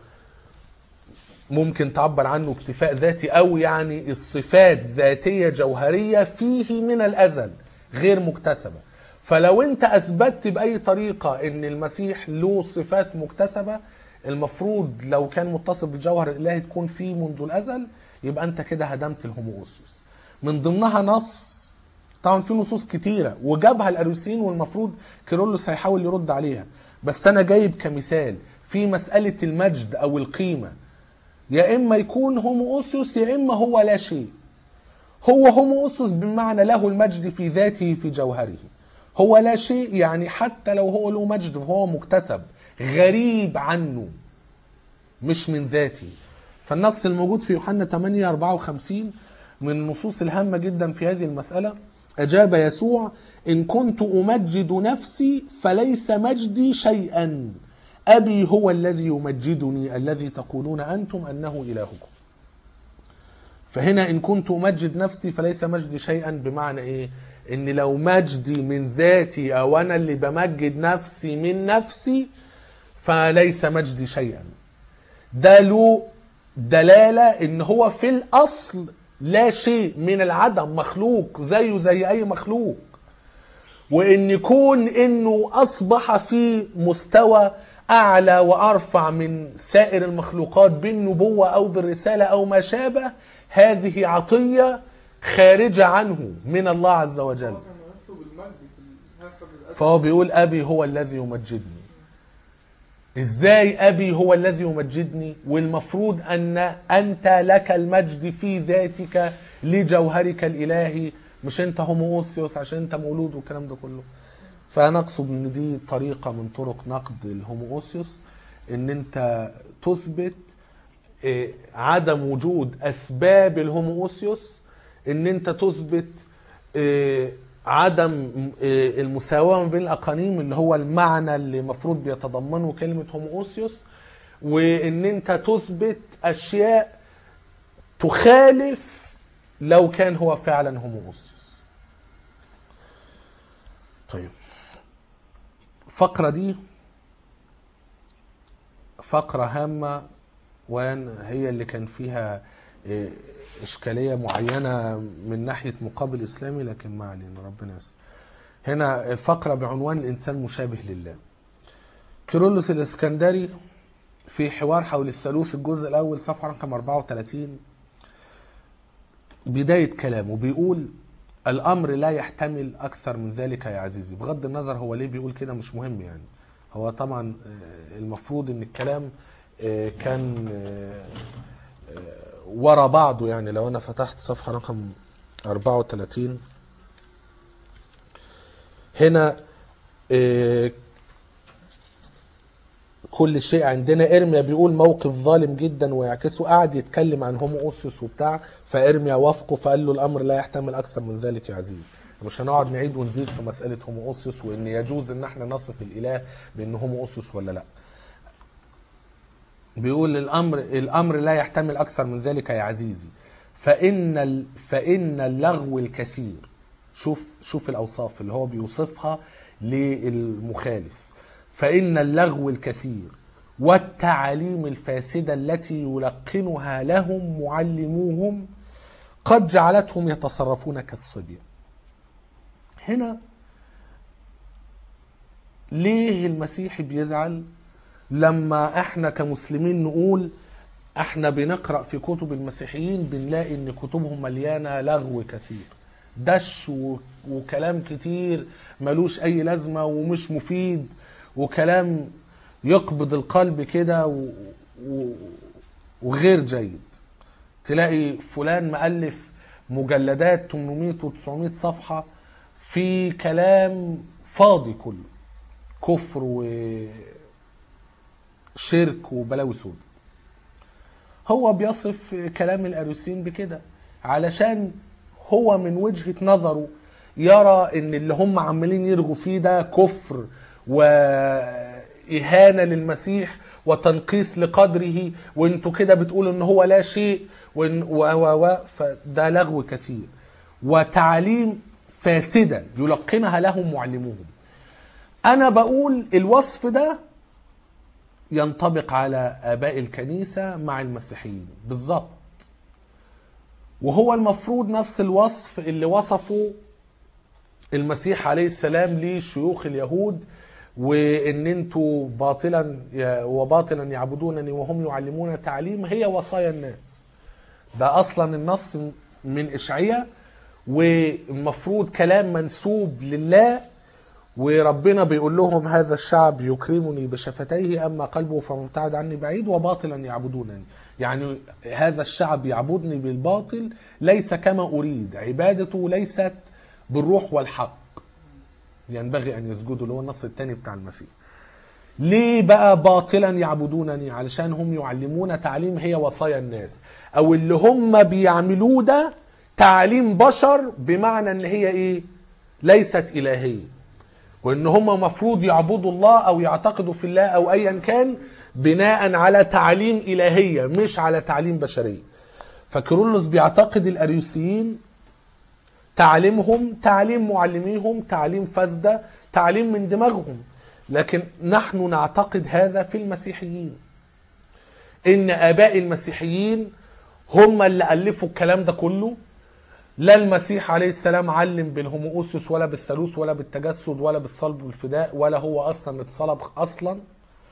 ممكن تعبر عنه اكتفاء ذاتي او يعني الصفات ذاتيه جوهريه فيه من الازل غير مكتسبه فلو انت اثبتت باي طريقه ان المسيح له صفات مكتسبه المفروض لو كان متصل بالجوهر الالهي تكون فيه منذ الازل يبقى انت كده هدمت الهوموسوس من ضمنها نص طبعا في نصوص كتيره وجابها الاريوسيين والمفروض كيرلس هيحاول يرد عليها بس انا جايب كمثال في مساله المجد او القيمه يا اما يكون هوموسيوس يا اما هو لا شيء هو هوموسيوس بمعنى له المجد في ذاته في جوهره هو لا شيء يعني حتى لو هو له مجد وهو مكتسب غريب عنه مش من ذاته فالنص الموجود في يوحنا 8 54 من النصوص الهامة جدا في هذه المسألة أجاب يسوع إن كنت أمجد نفسي فليس مجدي شيئا أبي هو الذي يمجدني الذي تقولون أنتم أنه إلهكم فهنا إن كنت أمجد نفسي فليس مجدي شيئا بمعنى إيه إن لو مجدي من ذاتي أو أنا اللي بمجد نفسي من نفسي فليس مجدي شيئا ده له دلالة إن هو في الأصل لا شيء من العدم مخلوق زيه زي أي مخلوق وإن يكون إنه أصبح في مستوى أعلى وأرفع من سائر المخلوقات بالنبوة أو بالرسالة أو ما شابه هذه عطية خارجة عنه من الله عز وجل هو كان يطلب المجد في هكذا بالأسف فهو بيقول أبي هو الذي يمجدني ازاي ابي هو الذي يمجدني والمفروض ان انت لك المجد في ذاتك لجوهرك الالهي مش انت هوموسيوس عشان انت مولود والكلام ده كله فانا اقصد ان دي طريقه من طرق نقد الهوموسيوس ان انت تثبت إيه، عدم وجود اسباب الهوموسيوس ان انت تثبت إيه، عدم إيه، المساواه ما بين الاقانيم اللي هو المعنى اللي المفروض بيتضمنه كلمه هوموسيوس وان انت تثبت اشياء تخالف لو كان هو فعلا هوموسيوس طيب الفقرة دي فقرة هامة وهي اللي كان فيها إيه، إشكالية معينة من ناحية مقابل إسلامي لكن ما علينا ربنا يسر هنا الفقرة بعنوان الإنسان مشابه لله كيرلس الإسكندري في حوار حول الثالوث الجزء الأول صفحة رقم 34 بداية كلامه بيقول الأمر لا يحتمل أكثر من ذلك يا عزيزي بغض النظر هو ليه بيقول كده مش مهم يعني هو طبعا آه، المفروض ان الكلام آه، كان آه، آه، ورا بعضه يعني لو انا فتحت صفحة رقم 34 هنا آه، كل شيء عندنا ارميا بيقول موقف ظالم جدا ويعكسه قعد يتكلم عن هوموسيوس وبتاع فارميا وافقه فقال له الامر لا يحتمل اكثر من ذلك يا عزيزي مش هنقعد نعيد ونزيد في مساله هوموسيوس وان يجوز ان احنا نصف الاله بانه هوموسيوس ولا لا بيقول الامر الامر لا يحتمل اكثر من ذلك يا عزيزي فان ال- فان اللغو الكثير شوف شوف الاوصاف اللي هو بيوصفها للمخالف فان اللغو الكثير والتعاليم الفاسده التي يلقنها لهم معلموهم قد جعلتهم يتصرفون كالصبيان هنا ليه المسيحي بيزعل لما احنا كمسلمين نقول احنا بنقرا في كتب المسيحيين بنلاقي ان كتبهم مليانه لغو كثير دش و- وكلام كتير ملوش اي لازمه ومش مفيد وكلام يقبض القلب كده و... و... وغير جيد تلاقي فلان مؤلف مجلدات 800 و900 صفحه في كلام فاضي كله كفر وشرك وبلاوي سود هو بيصف كلام الأروسيين بكده علشان هو من وجهة نظره يرى ان اللي هم عمالين يرغوا فيه ده كفر وإهانة للمسيح وتنقيص لقدره وانتوا كده بتقولوا ان هو لا شيء وإن و و و فده لغو كثير وتعاليم فاسدة يلقنها لهم معلموهم انا بقول الوصف ده ينطبق على اباء الكنيسه مع المسيحيين بالظبط وهو المفروض نفس الوصف اللي وصفه المسيح عليه السلام لشيوخ اليهود وان انتوا باطلا وباطلا يعبدونني وهم يعلمون تعليم هي وصايا الناس ده اصلا النص من اشعياء والمفروض كلام منسوب لله وربنا بيقول لهم هذا الشعب يكرمني بشفتيه اما قلبه فمبتعد عني بعيد وباطلا يعبدونني يعني هذا الشعب يعبدني بالباطل ليس كما اريد عبادته ليست بالروح والحق ينبغي ان يسجدوا اللي هو النص الثاني بتاع المسيح ليه بقى باطلا يعبدونني علشان هم يعلمون تعليم هي وصايا الناس او اللي هم بيعملوه ده تعليم بشر بمعنى ان هي ايه ليست الهيه وان هم مفروض يعبدوا الله او يعتقدوا في الله او ايا كان بناء على تعليم الهيه مش على تعليم بشريه فكيرلس بيعتقد الاريوسيين تعليمهم تعليم معلميهم تعليم فاسده تعليم من دماغهم لكن نحن نعتقد هذا في المسيحيين ان اباء المسيحيين هم اللي الفوا الكلام ده كله لا المسيح عليه السلام علم بالهوموسيس ولا بالثالوث ولا بالتجسد ولا بالصلب والفداء ولا هو اصلا اتصلب اصلا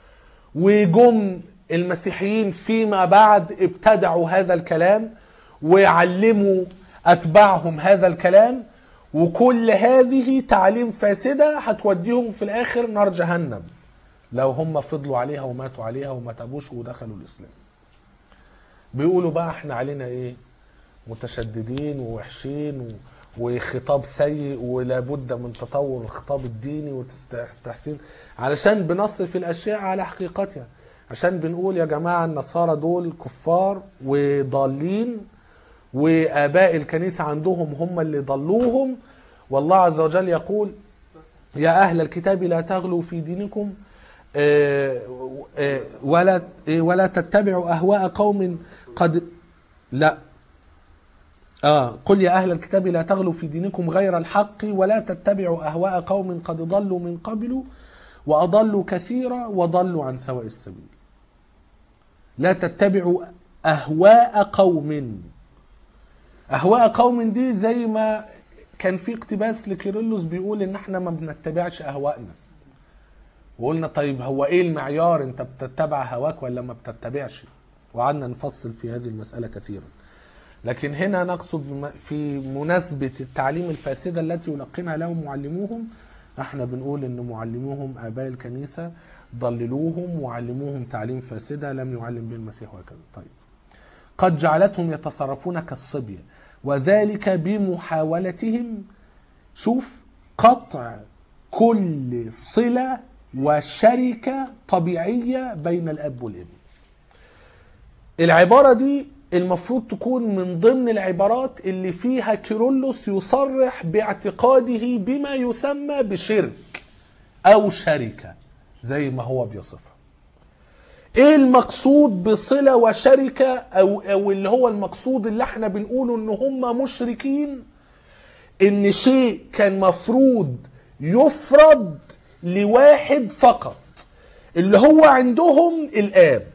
وجم المسيحيين فيما بعد ابتدعوا هذا الكلام وعلموا اتباعهم هذا الكلام وكل هذه تعليم فاسده هتوديهم في الاخر نار جهنم لو هم فضلوا عليها وماتوا عليها وما تابوش ودخلوا الاسلام بيقولوا بقى احنا علينا ايه متشددين ووحشين و... وخطاب سيء ولابد من تطور الخطاب الديني وتحسين علشان بنصف الاشياء على حقيقتها عشان بنقول يا جماعه النصارى دول كفار وضالين واباء الكنيسه عندهم هم اللي ضلوهم والله عز وجل يقول يا اهل الكتاب لا تغلوا في دينكم آه، آه، ولا آه، ولا تتبعوا اهواء قوم قد لا آه قل يا أهل الكتاب لا تغلوا في دينكم غير الحق ولا تتبعوا أهواء قوم قد ضلوا من قبل وأضلوا كثيرا وضلوا عن سواء السبيل لا تتبعوا أهواء قوم أهواء قوم دي زي ما كان في اقتباس لكيرلس بيقول إن احنا ما بنتبعش أهوائنا وقلنا طيب هو ايه المعيار انت بتتبع هواك ولا ما بتتبعش وقعدنا نفصل في هذه المسألة كثيرا لكن هنا نقصد في- في مناسبة التعليم الفاسدة التي يلقنها لهم معلموهم احنا بنقول ان معلموهم اباء الكنيسة ضللوهم وعلموهم تعليم فاسدة لم يعلم به المسيح وهكذا طيب قد جعلتهم يتصرفون كالصبية وذلك بمحاولتهم شوف قطع كل صلة وشركة طبيعية بين الأب والابن العبارة دي المفروض تكون من ضمن العبارات اللي فيها كيرلس يصرح باعتقاده بما يسمى بشرك أو شركة زي ما هو بيصفها ايه المقصود بصلة وشركة او او اللي هو المقصود اللي احنا بنقوله ان هم مشركين ان شيء كان مفروض يفرض لواحد فقط اللي هو عندهم الاب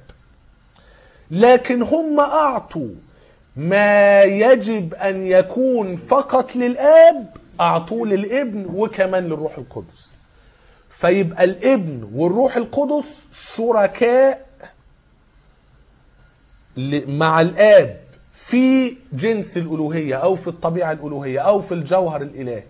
لكن هم اعطوا ما يجب ان يكون فقط للاب اعطوه للابن وكمان للروح القدس فيبقى الابن والروح القدس شركاء ل- مع الاب في جنس الالوهيه او في الطبيعه الالوهيه او في الجوهر الالهي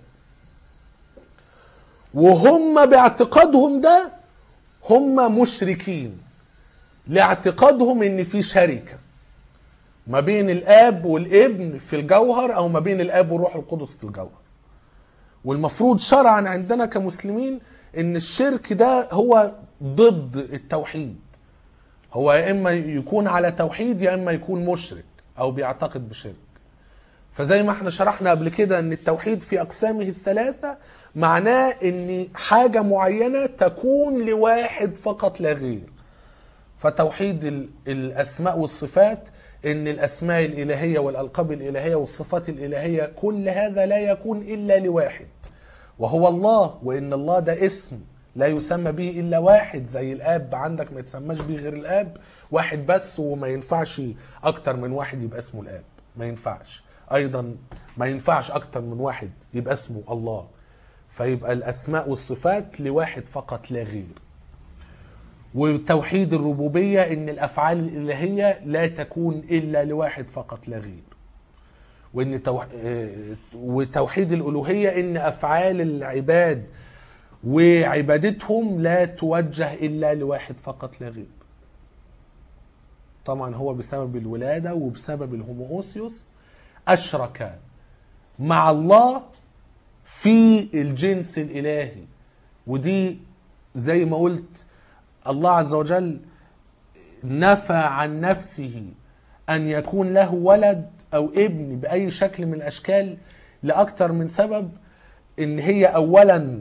وهم باعتقادهم ده هم مشركين لاعتقادهم ان في شركه ما بين الاب والابن في الجوهر او ما بين الاب والروح القدس في الجوهر والمفروض شرعا عندنا كمسلمين ان الشرك ده هو ضد التوحيد هو يا اما يكون على توحيد يا اما يكون مشرك او بيعتقد بشرك فزي ما احنا شرحنا قبل كده ان التوحيد في اقسامه الثلاثه معناه ان حاجه معينه تكون لواحد فقط لا غير فتوحيد ال- الاسماء والصفات ان الاسماء الالهيه والالقاب الالهيه والصفات الالهيه كل هذا لا يكون الا لواحد وهو الله وان الله ده اسم لا يسمى به الا واحد زي الاب عندك ما يتسماش به غير الاب واحد بس وما ينفعش اكتر من واحد يبقى اسمه الاب ما ينفعش ايضا ما ينفعش اكتر من واحد يبقى اسمه الله فيبقى الاسماء والصفات لواحد فقط لا غير وتوحيد الربوبية إن الأفعال الإلهية لا تكون إلا لواحد فقط لا غير وإن توح... آه، وتوحيد الألوهية إن أفعال العباد وعبادتهم لا توجه إلا لواحد فقط لا غير طبعا هو بسبب الولادة وبسبب الهوموسيوس أشرك مع الله في الجنس الإلهي ودي زي ما قلت الله عز وجل نفى عن نفسه أن يكون له ولد أو ابن بأي شكل من الأشكال لأكثر من سبب إن هي أولا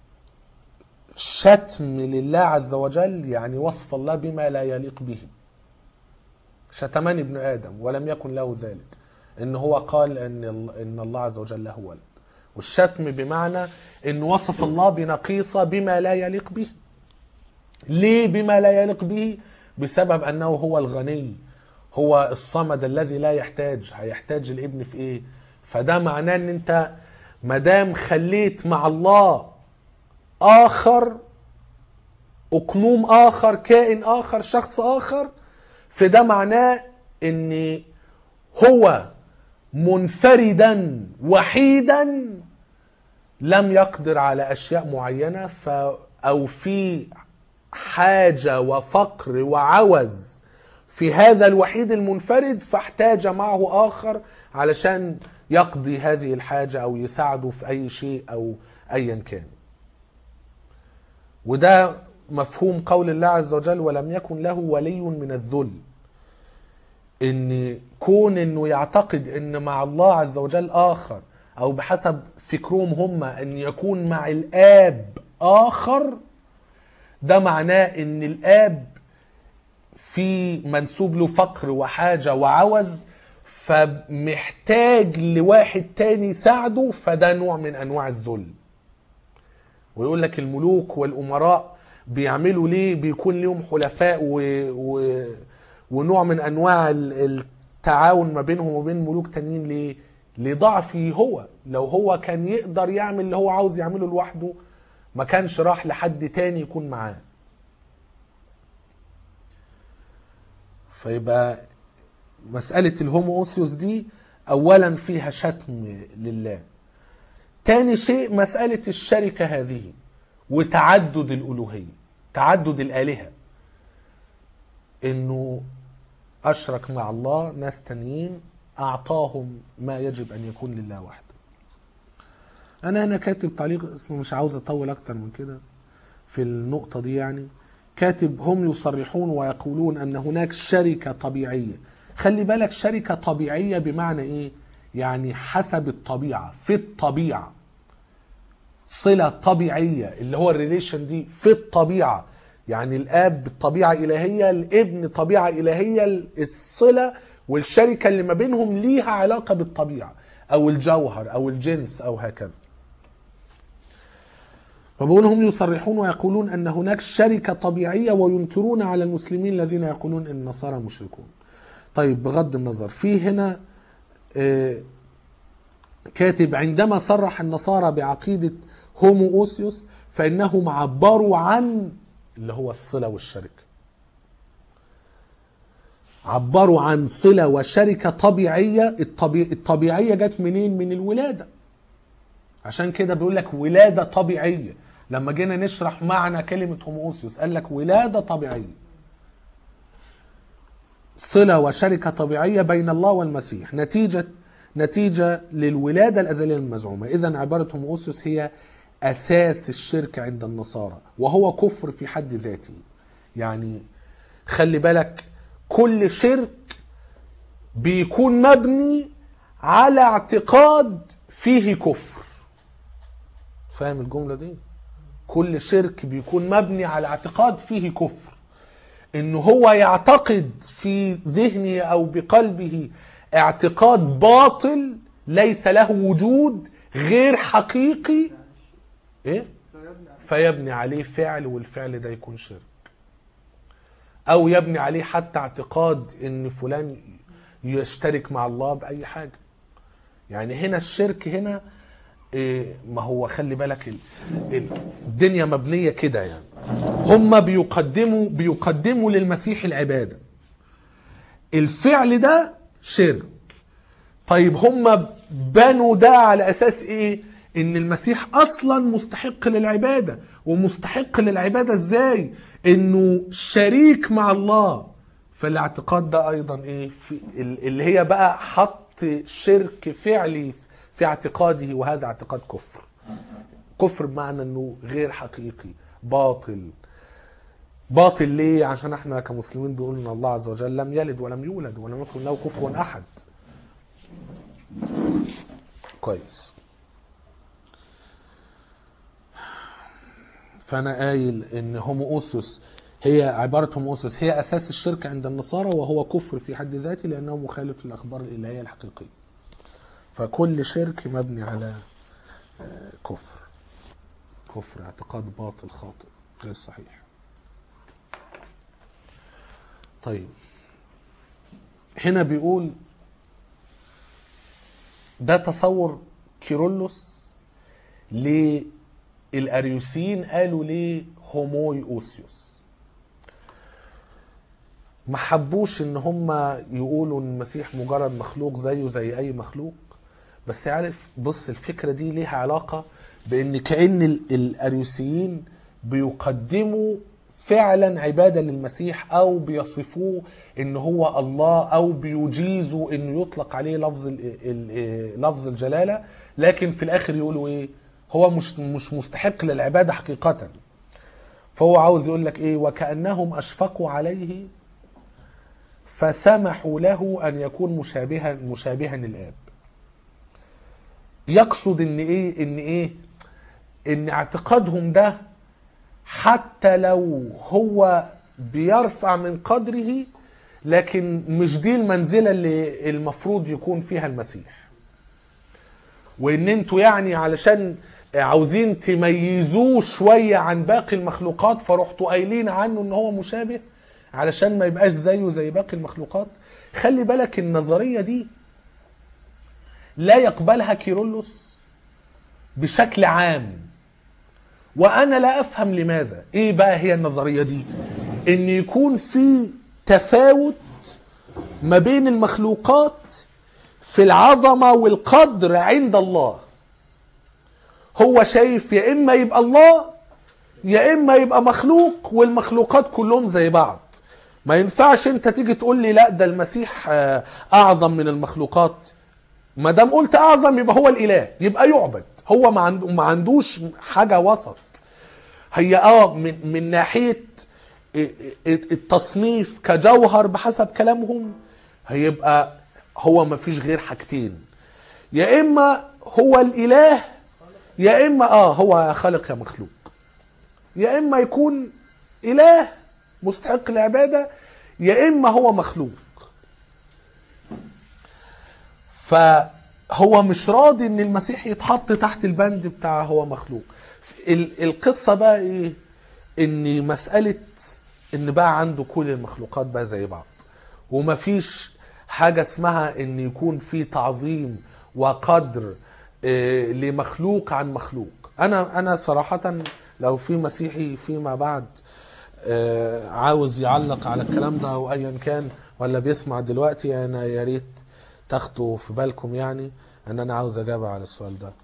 شتم لله عز وجل يعني وصف الله بما لا يليق به شتمان ابن آدم ولم يكن له ذلك إن هو قال إن إن الله عز وجل له ولد والشتم بمعنى إن وصف الله بنقيصة بما لا يليق به ليه بما لا يليق به بسبب انه هو الغني هو الصمد الذي لا يحتاج هيحتاج الابن في ايه فده معناه ان انت مدام خليت مع الله اخر اقنوم اخر كائن اخر شخص اخر فده معناه ان هو منفردا وحيدا لم يقدر على اشياء معينه ف او في حاجه وفقر وعوز في هذا الوحيد المنفرد فاحتاج معه اخر علشان يقضي هذه الحاجه او يساعده في اي شيء او ايا كان. وده مفهوم قول الله عز وجل ولم يكن له ولي من الذل. ان كون انه يعتقد ان مع الله عز وجل اخر او بحسب فكرهم هم ان يكون مع الاب اخر ده معناه ان الاب في منسوب له فقر وحاجه وعوز فمحتاج لواحد تاني يساعده فده نوع من انواع الذل ويقول لك الملوك والامراء بيعملوا ليه بيكون لهم حلفاء و... و... ونوع من انواع ال- التعاون ما بينهم وبين ملوك تانيين ليه لضعفه هو لو هو كان يقدر يعمل اللي هو عاوز يعمله لوحده ما كانش راح لحد تاني يكون معاه فيبقى مسألة الهوموسيوس دي أولا فيها شتم لله تاني شيء مسألة الشركة هذه وتعدد الألوهية تعدد الآلهة إنه أشرك مع الله ناس تانيين أعطاهم ما يجب أن يكون لله وحده أنا هنا كاتب تعليق اسمه مش عاوز أطول أكتر من كده في النقطة دي يعني كاتب هم يصرحون ويقولون أن هناك شركة طبيعية خلي بالك شركة طبيعية بمعنى إيه؟ يعني حسب الطبيعة في الطبيعة صلة طبيعية اللي هو الريليشن دي في الطبيعة يعني الاب طبيعة إلهية الابن طبيعة إلهية الصلة والشركة اللي ما بينهم ليها علاقة بالطبيعة أو الجوهر أو الجنس أو هكذا فبقول هم يصرحون ويقولون أن هناك شركة طبيعية وينكرون على المسلمين الذين يقولون أن النصارى مشركون طيب بغض النظر في هنا آه، كاتب عندما صرح النصارى بعقيدة هومو أوسيوس فإنهم عبروا عن اللي هو الصلة والشركة عبروا عن صلة وشركة طبيعية الطبيع... الطبيعية جت منين من الولادة عشان كده بيقول لك ولادة طبيعية لما جينا نشرح معنى كلمة هوموسيوس قال لك ولادة طبيعية صلة وشركة طبيعية بين الله والمسيح نتيجة نتيجة للولادة الأزلية المزعومة إذا عبارة هوموسيوس هي أساس الشرك عند النصارى وهو كفر في حد ذاته يعني خلي بالك كل شرك بيكون مبني على اعتقاد فيه كفر فاهم الجملة دي كل شرك بيكون مبني على اعتقاد فيه كفر ان هو يعتقد في ذهنه او بقلبه اعتقاد باطل ليس له وجود غير حقيقي ايه فيبني على فيبني عليه فعل والفعل ده يكون شرك او يبني عليه حتى اعتقاد ان فلان يشترك مع الله باي حاجه يعني هنا الشرك هنا إيه ما هو خلي بالك ال- ال- الدنيا مبنيه كده يعني هم بيقدموا بيقدموا للمسيح العباده الفعل ده شرك طيب هم بنوا ده على اساس ايه ان المسيح اصلا مستحق للعباده ومستحق للعباده ازاي انه شريك مع الله فالاعتقاد ده ايضا ايه في ال- اللي هي بقى حط شرك فعلي في اعتقاده وهذا اعتقاد كفر كفر بمعنى انه غير حقيقي باطل باطل ليه عشان احنا كمسلمين بيقول ان الله عز وجل لم يلد ولم يولد ولم يكن له كفوا احد كويس فانا قايل ان هوموسيوس هي عبارة هوموسيوس هي اساس الشرك عند النصارى وهو كفر في حد ذاته لانه مخالف للاخبار الالهية الحقيقية فكل شرك مبني على آه، كفر كفر اعتقاد باطل خاطئ غير صحيح طيب هنا بيقول ده تصور كيرلس للاريوسيين قالوا ليه هوموي اوسيوس ما حبوش ان هم يقولوا ان المسيح مجرد مخلوق زيه زي اي مخلوق بس عارف بص الفكره دي ليها علاقه بان كان ال- الاريوسيين بيقدموا فعلا عباده للمسيح او بيصفوه ان هو الله او بيجيزوا انه يطلق عليه لفظ ال ال لفظ الجلاله لكن في الاخر يقولوا ايه هو مش مش مستحق للعباده حقيقه فهو عاوز يقول لك ايه وكانهم اشفقوا عليه فسمحوا له ان يكون مشابها مشابها الاب يقصد ان ايه ان ايه ان اعتقادهم ده حتى لو هو بيرفع من قدره لكن مش دي المنزلة اللي المفروض يكون فيها المسيح وان انتوا يعني علشان عاوزين تميزوه شوية عن باقي المخلوقات فرحتوا قايلين عنه ان هو مشابه علشان ما يبقاش زيه زي باقي المخلوقات خلي بالك النظرية دي لا يقبلها كيرلس بشكل عام وانا لا افهم لماذا ايه بقى هي النظريه دي ان يكون في تفاوت ما بين المخلوقات في العظمه والقدر عند الله هو شايف يا اما يبقى الله يا اما يبقى مخلوق والمخلوقات كلهم زي بعض ما ينفعش انت تيجي تقول لي لا ده المسيح آه، اعظم من المخلوقات ما دام قلت اعظم يبقى هو الاله يبقى يعبد هو ما عنده ما عندوش حاجه وسط هي اه من من ناحيه التصنيف كجوهر بحسب كلامهم هيبقى هو ما فيش غير حاجتين يا اما هو الاله يا اما اه هو خالق يا مخلوق يا اما يكون اله مستحق العباده يا اما هو مخلوق فهو مش راضي ان المسيح يتحط تحت البند بتاع هو مخلوق ال- القصة بقى ايه ان مسألة ان بقى عنده كل المخلوقات بقى زي بعض ومفيش حاجة اسمها ان يكون في تعظيم وقدر إيه، لمخلوق عن مخلوق انا انا صراحة لو في مسيحي فيما بعد آه، عاوز يعلق على الكلام ده او ايا كان ولا بيسمع دلوقتي انا يا ريت تاخدوا في بالكم يعني ان انا عاوز اجابه على السؤال ده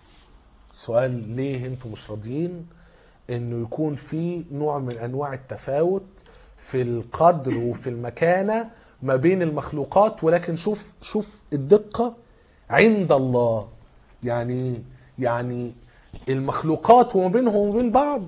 سؤال ليه انتم مش راضيين انه يكون في نوع من انواع التفاوت في القدر وفي المكانه ما بين المخلوقات ولكن شوف شوف الدقه عند الله يعني يعني المخلوقات وما بينهم وما بين بعض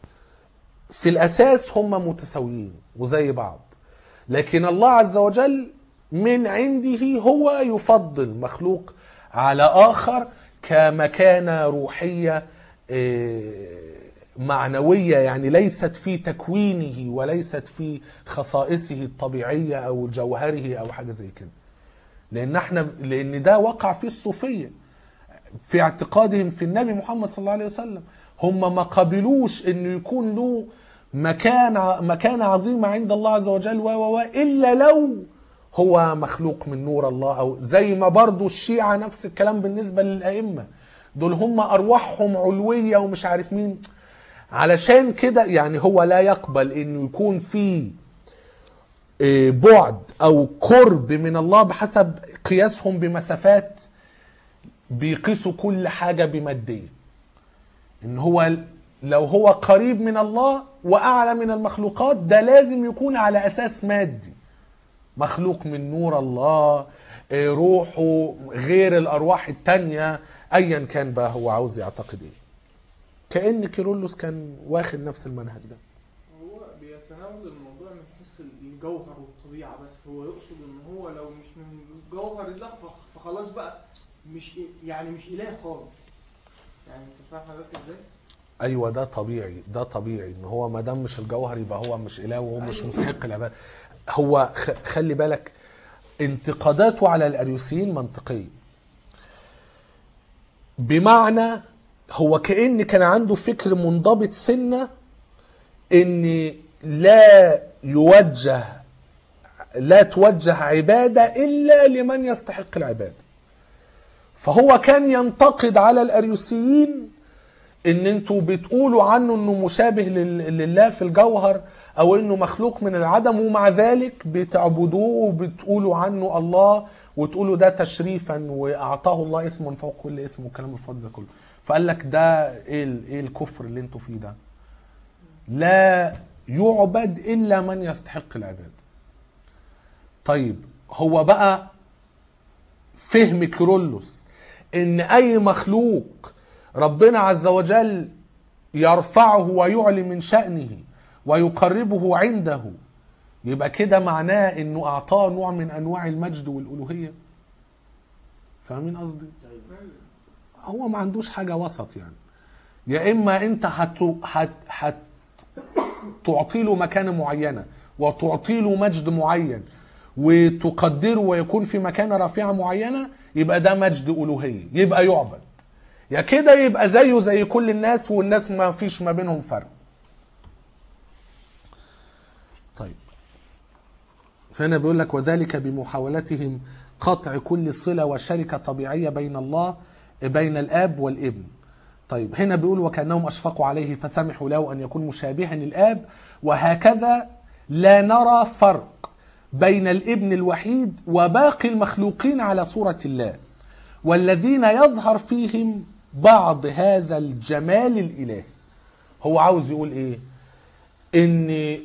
في الاساس هم متساويين وزي بعض لكن الله عز وجل من عنده هو يفضل مخلوق على اخر كمكانه روحيه آه، معنويه يعني ليست في تكوينه وليست في خصائصه الطبيعيه او جوهره او حاجه زي كده لان احنا لان ده وقع فيه الصوفيه في اعتقادهم في النبي محمد صلى الله عليه وسلم هم ما قبلوش انه يكون له مكان مكانة عظيمة عند الله عز وجل و و و إلا لو هو مخلوق من نور الله أو زي ما برضو الشيعة نفس الكلام بالنسبة للأئمة دول هم أرواحهم علوية ومش عارف مين علشان كده يعني هو لا يقبل انه يكون في آه، بعد او قرب من الله بحسب قياسهم بمسافات بيقيسوا كل حاجة بمادية ان هو لو هو قريب من الله واعلى من المخلوقات ده لازم يكون على اساس مادي مخلوق من نور الله آه، روحه غير الارواح التانية ايا كان بقى هو عاوز يعتقد ايه كأن كيرلس كان واخد نفس المنهج ده هو بيتناول الموضوع من حيث الجوهر والطبيعة بس هو يقصد ان هو لو مش من جوهر الله فخ- فخلاص بقى مش إ- يعني مش اله خالص يعني انت فاهم حضرتك ازاي؟ ايوه ده طبيعي ده طبيعي ان هو ما دام مش الجوهر يبقى هو مش اله وهو مش أيوة. مستحق العباده هو خ- خلي بالك انتقاداته على الاريوسيين منطقيه بمعنى هو كأن كان عنده فكر منضبط سنة ان لا يوجه لا توجه عبادة إلا لمن يستحق العبادة فهو كان ينتقد على الأريوسيين ان انتوا بتقولوا عنه انه مشابه لل- لله في الجوهر او انه مخلوق من العدم ومع ذلك بتعبدوه وبتقولوا عنه الله وتقولوا ده تشريفا واعطاه الله اسما فوق كل اسم والكلام الفاضي ده كله فقال لك ده ايه ال- ايه الكفر اللي انتوا فيه ده لا يعبد الا من يستحق العباده طيب هو بقى فهم كيرلس ان اي مخلوق ربنا عز وجل يرفعه ويعلي من شأنه ويقربه عنده يبقى كده معناه انه اعطاه نوع من انواع المجد والالوهيه فاهمين قصدي هو ما عندوش حاجه وسط يعني يا اما انت هت هت هت تعطي له مكانه معينه وتعطي له مجد معين وتقدره ويكون في مكانه رفيعه معينه يبقى ده مجد الوهيه يبقى يعبد يا كده يبقى زيه زي كل الناس والناس ما فيش ما بينهم فرق طيب فهنا بيقول لك وذلك بمحاولتهم قطع كل صلة وشركة طبيعية بين الله بين الآب والابن طيب هنا بيقول وكأنهم أشفقوا عليه فسمحوا له أن يكون مشابها للآب وهكذا لا نرى فرق بين الابن الوحيد وباقي المخلوقين على صورة الله والذين يظهر فيهم بعض هذا الجمال الإلهي هو عاوز يقول إيه إن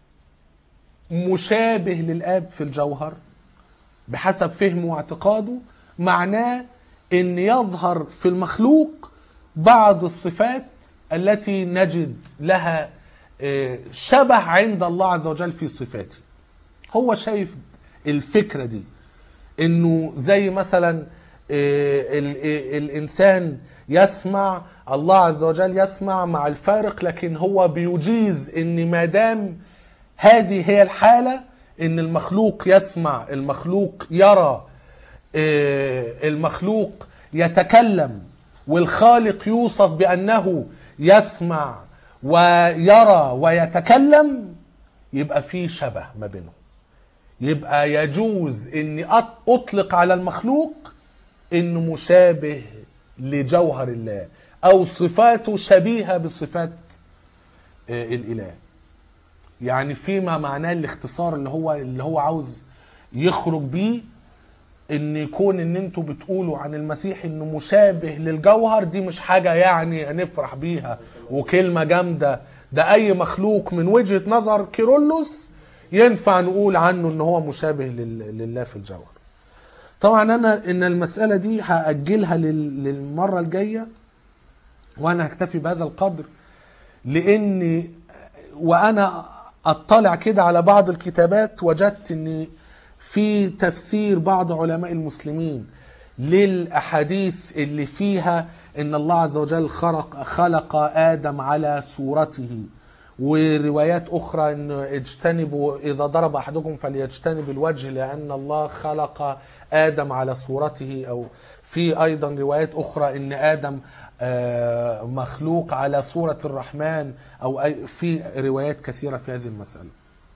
مشابه للآب في الجوهر بحسب فهمه واعتقاده معناه ان يظهر في المخلوق بعض الصفات التي نجد لها آه، شبه عند الله عز وجل في صفاته هو شايف الفكرة دي انه زي مثلا آه، ال- آه، الانسان يسمع الله عز وجل يسمع مع الفارق لكن هو بيجيز ان ما دام هذه هي الحالة ان المخلوق يسمع المخلوق يرى آه، المخلوق يتكلم والخالق يوصف بأنه يسمع ويرى ويتكلم يبقى في شبه ما بينهم يبقى يجوز اني أط- اطلق على المخلوق انه مشابه لجوهر الله او صفاته شبيهه بصفات آه، الاله يعني فيما معناه الاختصار اللي هو اللي هو عاوز يخرج بيه ان يكون ان انتوا بتقولوا عن المسيح انه مشابه للجوهر دي مش حاجه يعني نفرح بيها وكلمه جامده ده اي مخلوق من وجهه نظر كيرلس ينفع نقول عنه ان هو مشابه لل- لله في الجوهر طبعا انا ان المساله دي هاجلها لل- للمره الجايه وانا هكتفي بهذا القدر لاني وانا اطلع كده على بعض الكتابات وجدت ان في تفسير بعض علماء المسلمين للاحاديث اللي فيها ان الله عز وجل خلق خلق ادم على صورته وروايات اخرى ان اجتنبوا اذا ضرب احدكم فليجتنب الوجه لان الله خلق ادم على صورته او في ايضا روايات اخرى ان ادم آه، مخلوق على صوره الرحمن او أي في روايات كثيره في هذه المساله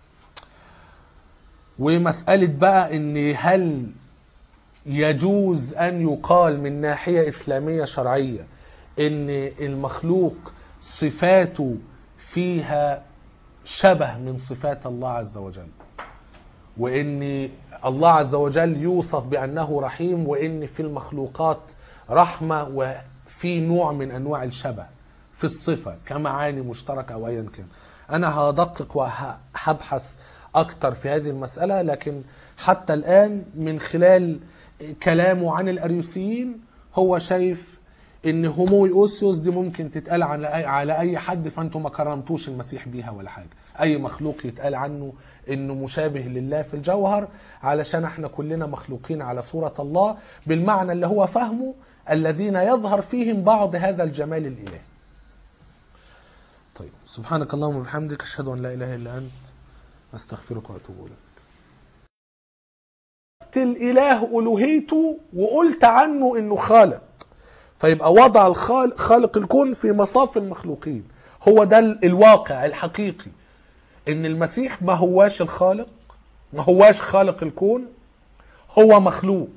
ومساله بقى ان هل يجوز ان يقال من ناحيه اسلاميه شرعيه ان المخلوق صفاته فيها شبه من صفات الله عز وجل وان الله عز وجل يوصف بانه رحيم وان في المخلوقات رحمه وفي نوع من انواع الشبه في الصفه كمعاني مشتركه او ايا كان انا هدقق وهبحث اكتر في هذه المساله لكن حتى الان من خلال كلامه عن الاريوسيين هو شايف ان هوموي اوسيوس دي ممكن تتقال على اي على اي حد فانتم ما كرمتوش المسيح بيها ولا حاجه اي مخلوق يتقال عنه انه مشابه لله في الجوهر علشان احنا كلنا مخلوقين على صوره الله بالمعنى اللي هو فهمه الذين يظهر فيهم بعض هذا الجمال الالهي طيب سبحانك اللهم وبحمدك اشهد ان لا اله الا انت استغفرك واتوب اليك الاله الوهيته وقلت عنه انه خالق فيبقى وضع الخالق خالق الكون في مصاف المخلوقين هو ده ال- الواقع الحقيقي ان المسيح ما هواش الخالق ما هواش خالق الكون هو مخلوق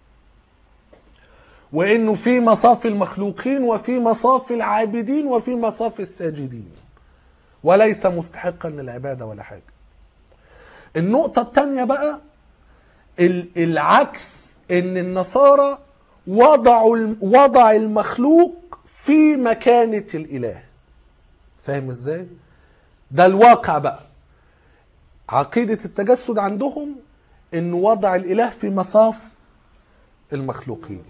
وانه في مصاف المخلوقين وفي مصاف العابدين وفي مصاف الساجدين وليس مستحقا للعباده ولا حاجه النقطه الثانيه بقى ال- العكس ان النصارى وضعوا الم- وضع المخلوق في مكانه الاله فاهم ازاي ده الواقع بقى عقيده التجسد عندهم ان وضع الاله في مصاف المخلوقين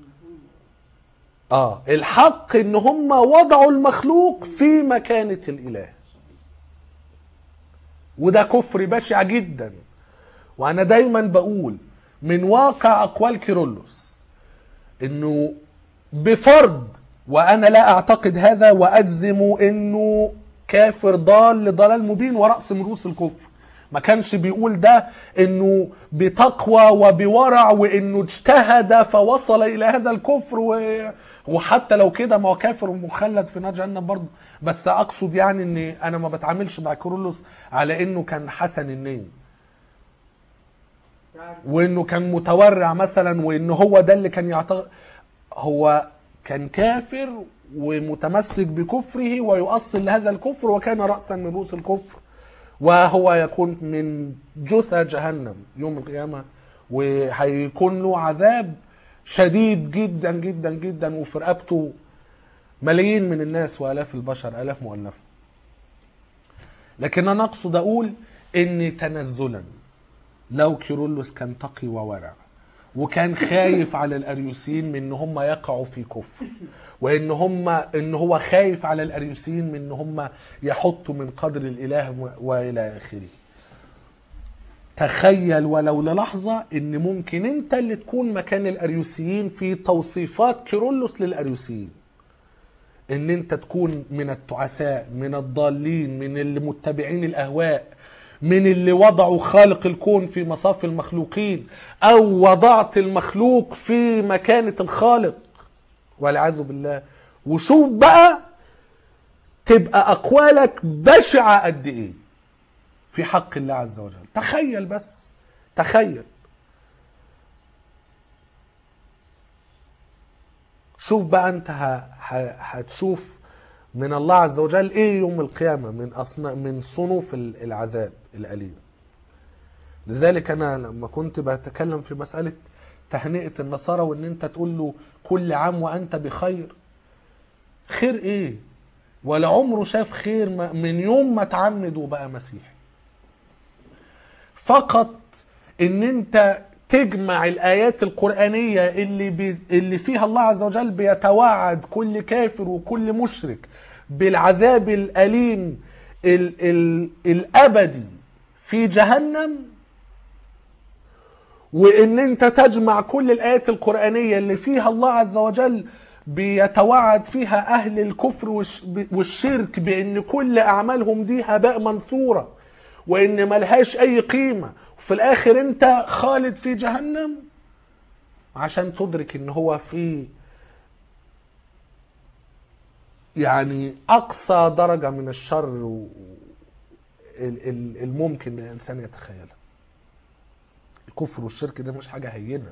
اه الحق ان هم وضعوا المخلوق في مكانه الاله وده كفر بشع جدا وانا دايما بقول من واقع اقوال كيرلس انه بفرض وانا لا اعتقد هذا واجزم انه كافر ضال لضلال مبين ورأس من رؤوس الكفر ما كانش بيقول ده انه بتقوى وبورع وانه اجتهد فوصل الى هذا الكفر و... وحتى لو كده ما هو كافر ومخلد في نار جهنم برضه بس اقصد يعني ان انا ما بتعاملش مع كيرلس على انه كان حسن النيه يعني وانه كان متورع مثلا وانه هو ده اللي كان يعتقد هو كان كافر ومتمسك بكفره ويؤصل لهذا الكفر وكان رأسا من رؤوس الكفر وهو يكون من جثى جهنم يوم القيامة وهيكون له عذاب شديد جدا جدا جدا وفي رقبته ملايين من الناس والاف البشر الاف مؤلفه لكن انا اقصد اقول ان تنزلا لو كيرلس كان تقي وورع وكان خايف على الاريوسيين من ان هم يقعوا في كفر وان هم ان هو خايف على الاريوسيين من ان هم يحطوا من قدر الاله و- والى اخره تخيل ولو للحظة ان ممكن انت اللي تكون مكان الاريوسيين في توصيفات كيرلس للاريوسيين ان انت تكون من التعساء من الضالين من اللي متبعين الاهواء من اللي وضعوا خالق الكون في مصاف المخلوقين او وضعت المخلوق في مكانة الخالق والعياذ بالله وشوف بقى تبقى اقوالك بشعة قد ايه في حق الله عز وجل تخيل بس تخيل شوف بقى انت ه- ه- هتشوف من الله عز وجل ايه يوم القيامة من أصنا من صنوف ال- العذاب الأليم لذلك انا لما كنت بتكلم في مسألة تهنئة النصارى وان انت تقول له كل عام وانت بخير خير ايه ولا عمره شاف خير ما- من يوم ما اتعمد وبقى مسيحي فقط ان انت تجمع الايات القرانيه اللي بي اللي فيها الله عز وجل بيتوعد كل كافر وكل مشرك بالعذاب الاليم ال ال الابدي في جهنم وان انت تجمع كل الايات القرانيه اللي فيها الله عز وجل بيتوعد فيها اهل الكفر والش- والشرك بان كل اعمالهم دي هباء منثوره وان ملهاش اي قيمه وفي الاخر انت خالد في جهنم عشان تدرك ان هو في يعني اقصى درجه من الشر و- ال- ال- الممكن الانسان يتخيلها الكفر والشرك ده مش حاجه هينه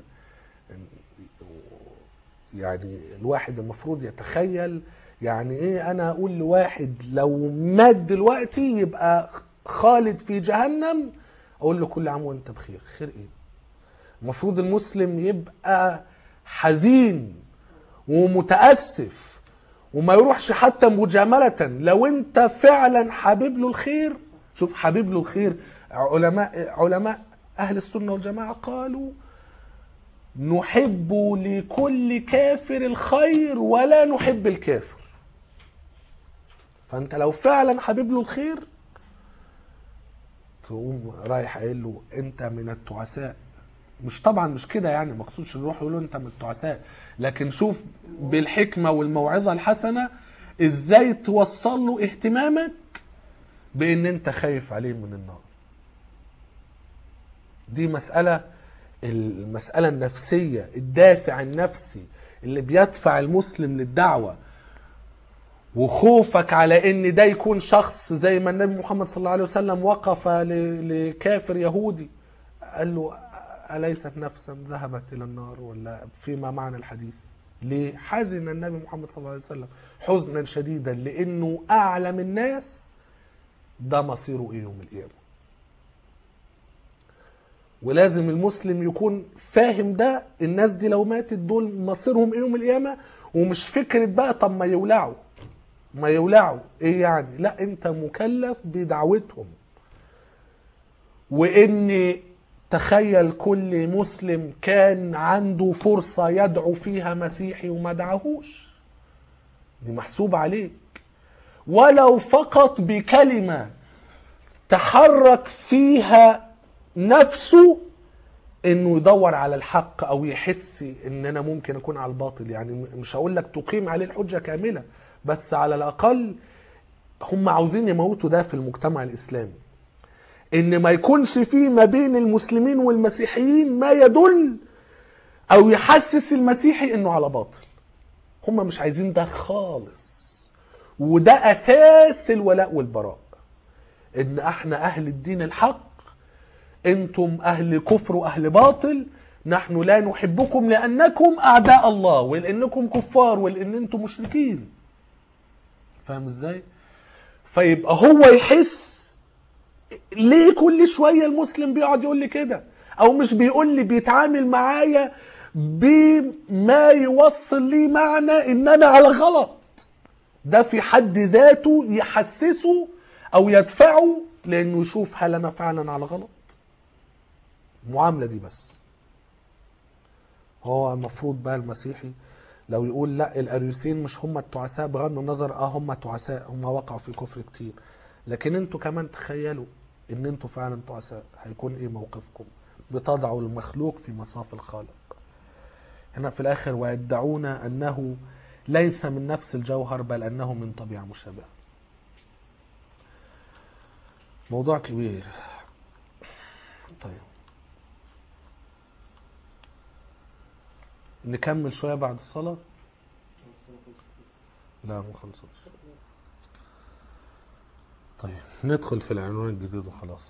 يعني الواحد المفروض يتخيل يعني ايه انا اقول لواحد لو مات دلوقتي يبقى خالد في جهنم اقول له كل عام وانت بخير خير ايه المفروض المسلم يبقى حزين ومتاسف وما يروحش حتى مجامله لو انت فعلا حابب له الخير شوف حابب له الخير علماء علماء اهل السنه والجماعه قالوا نحب لكل كافر الخير ولا نحب الكافر فانت لو فعلا حابب له الخير تقوم رايح قايل له انت من التعساء مش طبعا مش كده يعني ما اقصدش نروح يقول له انت من التعساء لكن شوف بالحكمه والموعظه الحسنه ازاي توصل له اهتمامك بان انت خايف عليه من النار دي مساله المساله النفسيه الدافع النفسي اللي بيدفع المسلم للدعوه وخوفك على ان ده يكون شخص زي ما النبي محمد صلى الله عليه وسلم وقف ل- لكافر يهودي قال له أليست نفسا ذهبت إلى النار ولا فيما معنى الحديث ليه حزن النبي محمد صلى الله عليه وسلم حزنا شديدا لأنه أعلم الناس ده مصيره إيه يوم القيامة ولازم المسلم يكون فاهم ده الناس دي لو ماتت دول مصيرهم ايه يوم القيامه ومش فكره بقى طب ما يولعوا ما يولعوا ايه يعني لا انت مكلف بدعوتهم وان تخيل كل مسلم كان عنده فرصه يدعو فيها مسيحي وما دعاهوش دي محسوبه عليك ولو فقط بكلمه تحرك فيها نفسه انه يدور على الحق او يحس ان انا ممكن اكون على الباطل يعني مش هقول لك تقيم عليه الحجه كامله بس على الاقل هم عاوزين يموتوا ده في المجتمع الاسلامي ان ما يكونش فيه ما بين المسلمين والمسيحيين ما يدل او يحسس المسيحي انه على باطل هم مش عايزين ده خالص وده اساس الولاء والبراء ان احنا اهل الدين الحق انتم اهل كفر واهل باطل نحن لا نحبكم لانكم اعداء الله ولانكم كفار ولان انتم مشركين فاهم ازاي فيبقى هو يحس ليه كل شويه المسلم بيقعد يقول لي كده او مش بيقول لي بيتعامل معايا بما يوصل لي معنى ان انا على غلط ده في حد ذاته يحسسه او يدفعه لانه يشوف هل انا فعلا على غلط المعامله دي بس هو المفروض بقى المسيحي لو يقول لا الاريوسيين مش هم التعساء بغض النظر اه هم تعساء هم وقعوا في كفر كتير لكن انتوا كمان تخيلوا ان انتوا فعلا تعساء هيكون ايه موقفكم بتضعوا المخلوق في مصاف الخالق هنا في الاخر ويدعون انه ليس من نفس الجوهر بل انه من طبيعه مشابهه موضوع كبير طيب نكمل شوية بعد الصلاة لا ما خلصوش طيب ندخل في العنوان الجديد وخلاص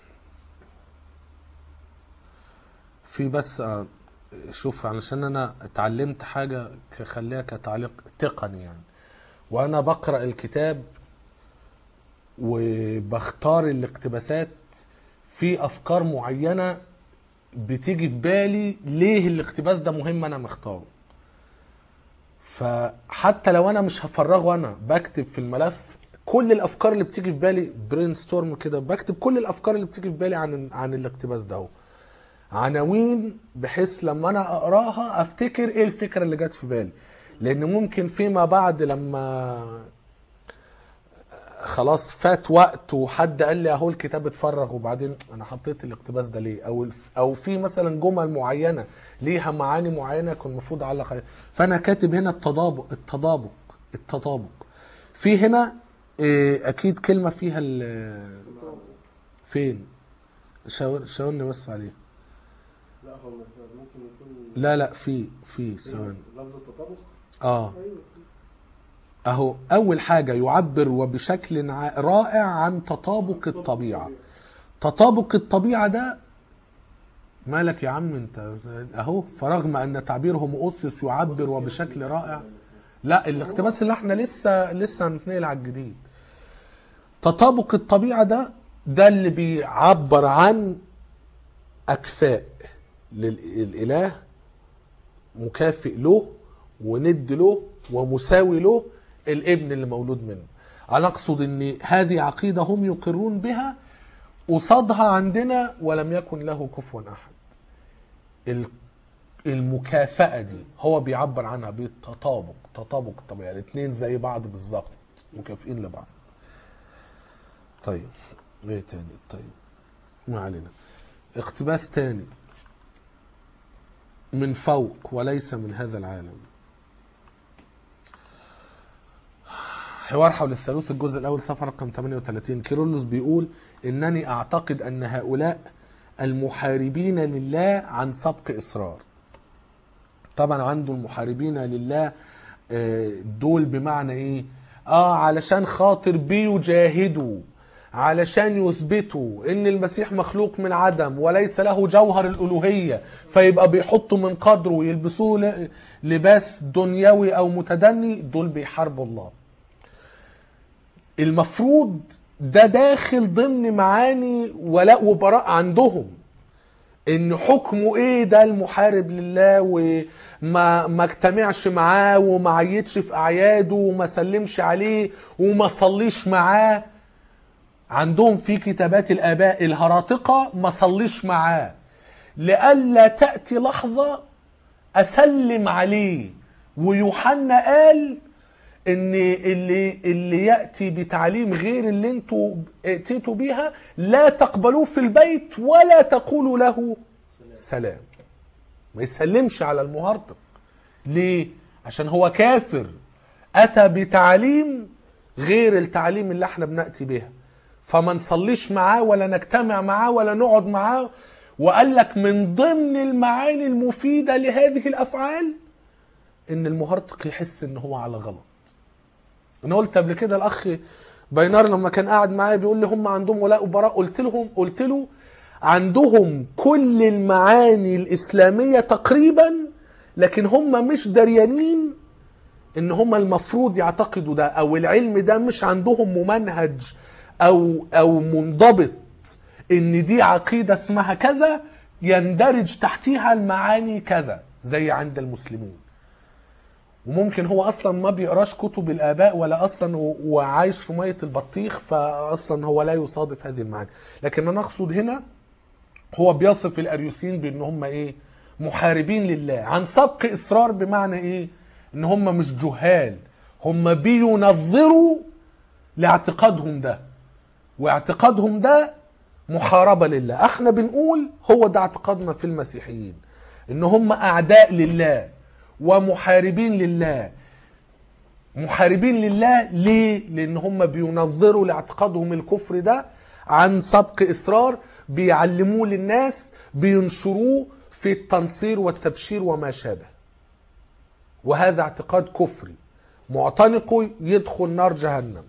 في بس آه، شوف علشان انا اتعلمت حاجة خليها كتعليق تقني يعني وانا بقرا الكتاب وبختار الاقتباسات في افكار معينه بتيجي في بالي ليه الاقتباس ده مهم انا مختاره فحتى لو انا مش هفرغه انا بكتب في الملف كل الافكار اللي بتيجي في بالي برين ستورم كده بكتب كل الافكار اللي بتيجي في بالي عن عن الاقتباس ده هو. عناوين بحيث لما انا اقراها افتكر ايه الفكره اللي جت في بالي لان ممكن فيما بعد لما خلاص فات وقت وحد قال لي اهو الكتاب اتفرغ وبعدين انا حطيت الاقتباس ده ليه او الف- او في مثلا جمل معينه ليها معاني معينه كان المفروض اعلق عليها فانا كاتب هنا التطابق التطابق التطابق في هنا إيه، اكيد كلمه فيها ال- فين شاور شاورني بس عليه لا هو ممكن يكون لا لا في في ثواني لفظ التطابق اه ايوه اهو اول حاجه يعبر وبشكل ع- رائع عن تطابق الطبيعه تطابق الطبيعه ده مالك يا عم انت اهو فرغم ان تعبير هوموسيوس يعبر وبشكل رائع لا الاقتباس اللي احنا لسه لسه هنتنقل على الجديد تطابق الطبيعه ده ده اللي بيعبر عن اكفاء للاله مكافئ له وند له ومساوي له الابن اللي مولود منه انا اقصد ان هذه عقيده هم يقرون بها قصادها عندنا ولم يكن له كفوا احد ال- المكافأة دي هو بيعبر عنها بالتطابق تطابق الطبيعة الاثنين زي بعض بالظبط مكافئين لبعض طيب ايه تاني طيب ما علينا اقتباس تاني من فوق وليس من هذا العالم حوار حول الثالوث الجزء الاول صفحه رقم 38 كيرلس بيقول انني اعتقد ان هؤلاء المحاربين لله عن سبق اصرار طبعا عنده المحاربين لله آه، دول بمعنى ايه اه علشان خاطر بيجاهدوا علشان يثبتوا ان المسيح مخلوق من عدم وليس له جوهر الالوهيه فيبقى بيحطوا من قدره ويلبسوه ل- لباس دنيوي او متدني دول بيحاربوا الله المفروض ده داخل ضمن معاني ولاء وبراء عندهم ان حكمه ايه ده المحارب لله وما ما اجتمعش معاه وما عيدش في اعياده وما سلمش عليه وما صليش معاه عندهم في كتابات الاباء الهراطقه ما صليش معاه لئلا تاتي لحظه اسلم عليه ويوحنا قال ان اللي اللي ياتي بتعليم غير اللي انتوا اتيتوا بيها لا تقبلوه في البيت ولا تقولوا له سلام ما يسلمش على المهرطق ليه عشان هو كافر اتى بتعليم غير التعليم اللي احنا بناتي بها فما نصليش معاه ولا نجتمع معاه ولا نقعد معاه وقال لك من ضمن المعاني المفيده لهذه الافعال ان المهرطق يحس ان هو على غلط انا قلت قبل كده الاخ باينار لما كان قاعد معايا بيقول لي هم عندهم ولاء وبراء قلت لهم قلت له عندهم كل المعاني الاسلاميه تقريبا لكن هم مش دريانين ان هم المفروض يعتقدوا ده او العلم ده مش عندهم ممنهج او او منضبط ان دي عقيده اسمها كذا يندرج تحتيها المعاني كذا زي عند المسلمين وممكن هو اصلا ما بيقراش كتب الاباء ولا اصلا و- وعايش في ميه البطيخ فاصلا هو لا يصادف هذه المعاني لكن انا اقصد هنا هو بيصف الاريوسيين بان هم ايه محاربين لله عن سبق اصرار بمعنى ايه ان هم مش جهال هم بينظروا لاعتقادهم ده واعتقادهم ده محاربه لله احنا بنقول هو ده اعتقادنا في المسيحيين ان هم اعداء لله ومحاربين لله محاربين لله ليه لان هم بينظروا لاعتقادهم الكفر ده عن سبق اصرار بيعلموه للناس بينشروه في التنصير والتبشير وما شابه وهذا اعتقاد كفري معتنقه يدخل نار جهنم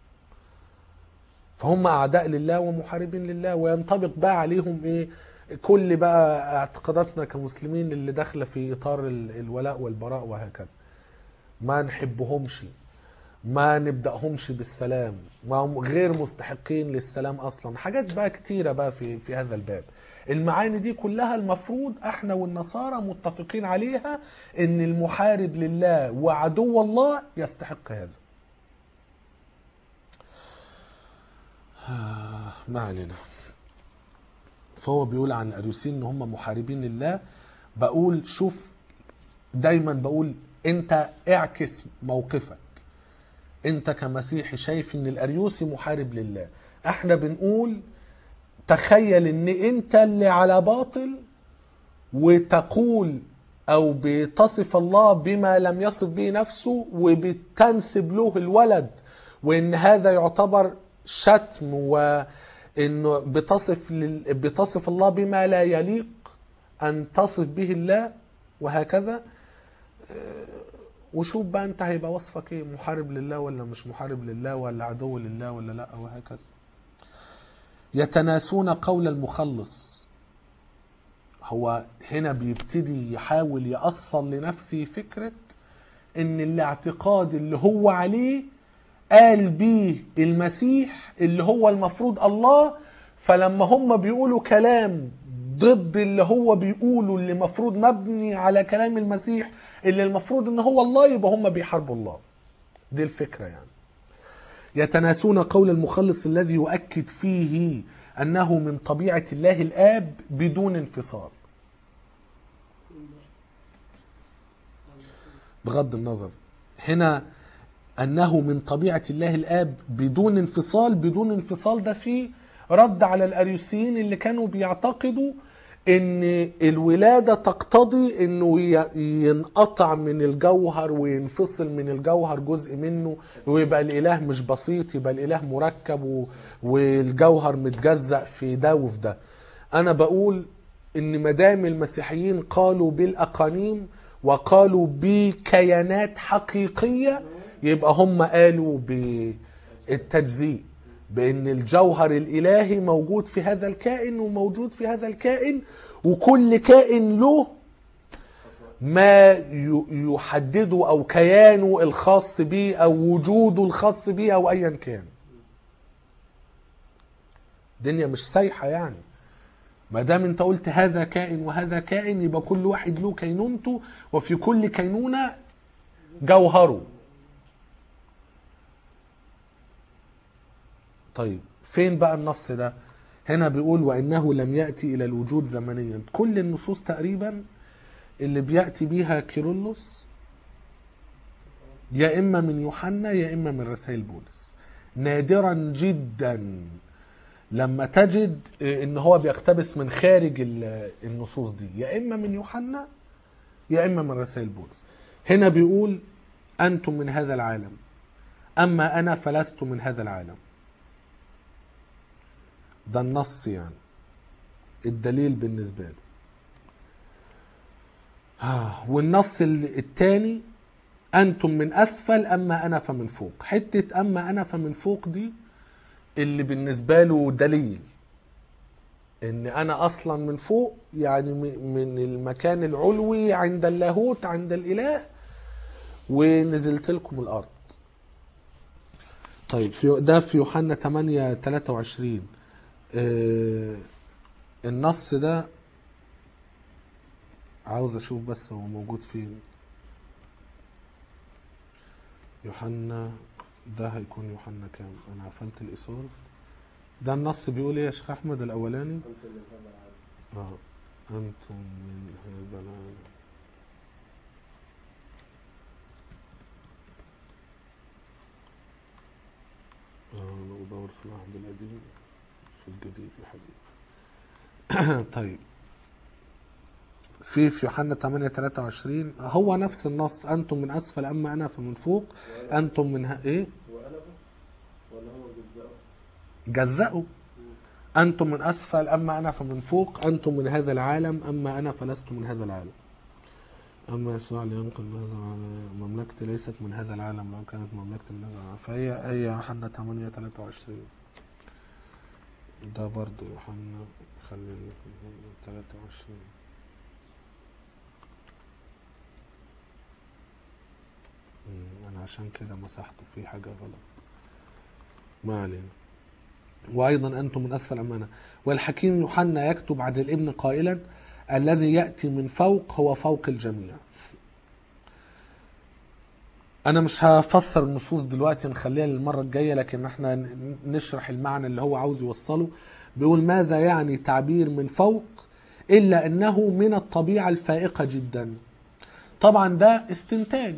فهم اعداء لله ومحاربين لله وينطبق بقى عليهم ايه كل بقى اعتقاداتنا كمسلمين اللي داخله في اطار ال- الولاء والبراء وهكذا ما نحبهمش ما نبدأهمش بالسلام ما هم غير مستحقين للسلام أصلا حاجات بقى كتيرة بقى في, في هذا الباب المعاني دي كلها المفروض احنا والنصارى متفقين عليها ان المحارب لله وعدو الله يستحق هذا ما علينا فهو بيقول عن الاريوسيين ان هم محاربين لله بقول شوف دايما بقول انت اعكس موقفك انت كمسيحي شايف ان الاريوسي محارب لله احنا بنقول تخيل ان انت اللي على باطل وتقول او بتصف الله بما لم يصف به نفسه وبتنسب له الولد وان هذا يعتبر شتم وانه بتصف لل... بتصف الله بما لا يليق ان تصف به الله وهكذا وشوف بقى انت هيبقى وصفك ايه محارب لله ولا مش محارب لله ولا عدو لله ولا لا وهكذا يتناسون قول المخلص هو هنا بيبتدي يحاول يأصل لنفسه فكرة ان الاعتقاد اللي هو عليه قال بيه المسيح اللي هو المفروض الله فلما هم بيقولوا كلام ضد اللي هو بيقوله اللي المفروض مبني على كلام المسيح اللي المفروض ان هو الله يبقى هم بيحاربوا الله دي الفكرة يعني يتناسون قول المخلص الذي يؤكد فيه انه من طبيعة الله الاب بدون انفصال بغض النظر هنا انه من طبيعة الله الاب بدون انفصال بدون انفصال ده فيه رد على الاريوسيين اللي كانوا بيعتقدوا ان الولادة تقتضي انه ينقطع من الجوهر وينفصل من الجوهر جزء منه ويبقى الاله مش بسيط يبقى الاله مركب والجوهر متجزأ في ده وفي ده انا بقول ان مدام المسيحيين قالوا بالاقانيم وقالوا بكيانات حقيقية يبقى هم قالوا بالتجزيء بان الجوهر الالهي موجود في هذا الكائن وموجود في هذا الكائن وكل كائن له ما يحدده او كيانه الخاص به او وجوده الخاص به او ايا كان الدنيا مش سايحه يعني ما دام انت قلت هذا كائن وهذا كائن يبقى كل واحد له كينونته وفي كل كينونه جوهره طيب فين بقى النص ده هنا بيقول وانه لم ياتي الى الوجود زمنيا كل النصوص تقريبا اللي بياتي بيها كيرلس يا اما من يوحنا يا اما من رسائل بولس نادرا جدا لما تجد ان هو بيقتبس من خارج النصوص دي يا اما من يوحنا يا اما من رسائل بولس هنا بيقول انتم من هذا العالم اما انا فلست من هذا العالم ده النص يعني الدليل بالنسبة له آه والنص الثاني أنتم من أسفل أما أنا فمن فوق حتة أما أنا فمن فوق دي اللي بالنسبة له دليل إن أنا أصلا من فوق يعني من المكان العلوي عند اللاهوت عند الإله ونزلت لكم الأرض طيب في ده في يوحنا 8 23 آه النص ده عاوز اشوف بس هو موجود فين يوحنا ده هيكون يوحنا كام انا قفلت الايصال ده النص بيقول ايه يا شيخ احمد الاولاني اه انتم من هذا العالم اه انا بدور في العهد القديم في الجديد يا حبيبي طيب في في يوحنا 8 23 هو نفس النص انتم من اسفل اما انا فمن فوق انتم من ه... ايه هو قلبه ولا هو جزأه؟ جزأوا انتم من اسفل اما انا فمن فوق انتم من هذا العالم اما انا فلست من هذا العالم اما يسوع لينقل من هذا العالم مملكتي ليست من هذا العالم لو كانت مملكتي من هذا العالم فهي هي يوحنا 8 23 ده برضو يوحنا خلينا 23 أمم، انا عشان كده مسحته في حاجة غلط ما علينا وأيضا أنتم من أسفل أمانة والحكيم يوحنا يكتب عن الابن قائلا الذي يأتي من فوق هو فوق الجميع أنا مش هفسر النصوص دلوقتي نخليها للمرة الجاية لكن احنا ن- نشرح المعنى اللي هو عاوز يوصله بيقول ماذا يعني تعبير من فوق إلا أنه من الطبيعة الفائقة جدا طبعا ده استنتاج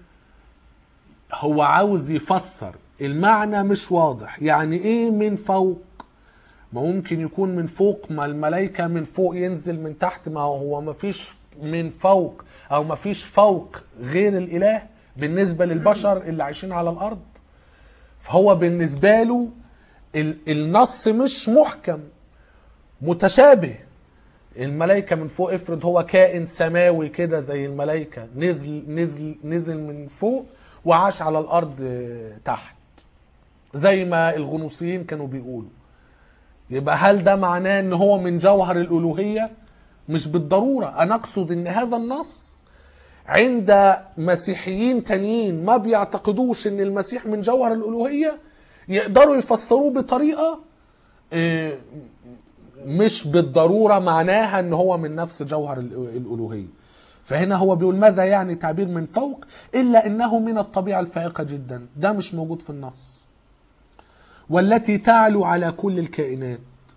هو عاوز يفسر المعنى مش واضح يعني ايه من فوق ما ممكن يكون من فوق ما الملائكة من فوق ينزل من تحت ما هو ما فيش من فوق او ما فيش فوق غير الاله بالنسبة للبشر اللي عايشين على الارض فهو بالنسبة له ال- النص مش محكم متشابه الملائكة من فوق افرض هو كائن سماوي كده زي الملائكة نزل نزل نزل من فوق وعاش على الأرض آه، تحت زي ما الغنوصيين كانوا بيقولوا يبقى هل ده معناه ان هو من جوهر الألوهية مش بالضرورة أنا أقصد ان هذا النص عند مسيحيين تانيين ما بيعتقدوش ان المسيح من جوهر الألوهية يقدروا يفسروه بطريقة آه، مش بالضرورة معناها ان هو من نفس جوهر الأ- الألوهية فهنا هو بيقول ماذا يعني تعبير من فوق إلا إنه من الطبيعة الفائقة جدا ده مش موجود في النص والتي تعلو على كل الكائنات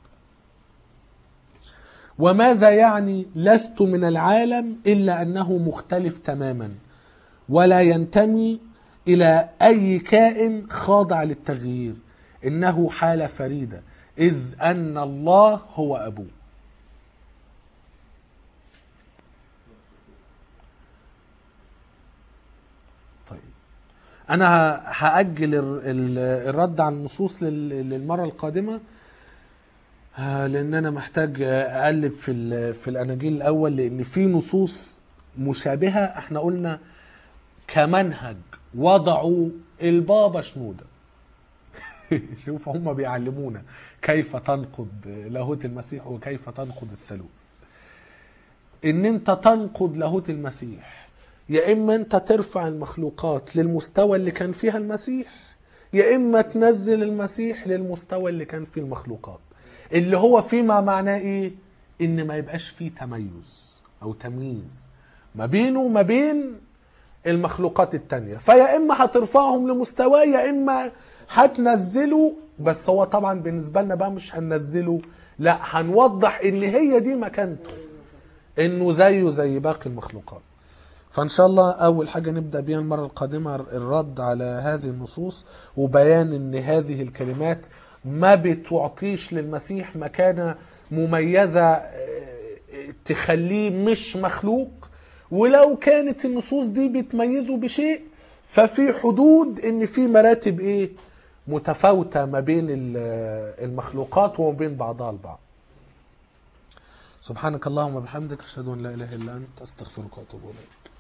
وماذا يعني لست من العالم إلا أنه مختلف تماما ولا ينتمي إلى أي كائن خاضع للتغيير إنه حالة فريدة إذ أن الله هو أبوه طيب أنا هأجل ال- ال- الرد على النصوص لل- للمرة القادمة آه، لأن أنا محتاج أقلب في ال- في الأناجيل الأول لأن في نصوص مشابهة احنا قلنا كمنهج وضعوا البابا شنودة شوف هم بيعلمونا كيف تنقض لاهوت المسيح وكيف تنقض الثالوث ان انت تنقض لاهوت المسيح يا اما انت ترفع المخلوقات للمستوى اللي كان فيها المسيح يا اما تنزل المسيح للمستوى اللي كان فيه المخلوقات اللي هو فيما معناه ايه ان ما يبقاش فيه تميز او تمييز ما بينه وما بين المخلوقات التانية فيا اما هترفعهم لمستواه يا اما هتنزله بس هو طبعا بالنسبة لنا بقى مش هننزله لا هنوضح ان هي دي مكانته انه زيه زي باقي المخلوقات فان شاء الله اول حاجه نبدا بيها المره القادمه الرد على هذه النصوص وبيان ان هذه الكلمات ما بتعطيش للمسيح مكانه مميزه آه، تخليه مش مخلوق ولو كانت النصوص دي بتميزه بشيء ففي حدود ان في مراتب ايه متفاوته ما بين ال- المخلوقات وما بين بعضها البعض سبحانك اللهم وبحمدك اشهد ان لا اله الا انت استغفرك واتوب اليك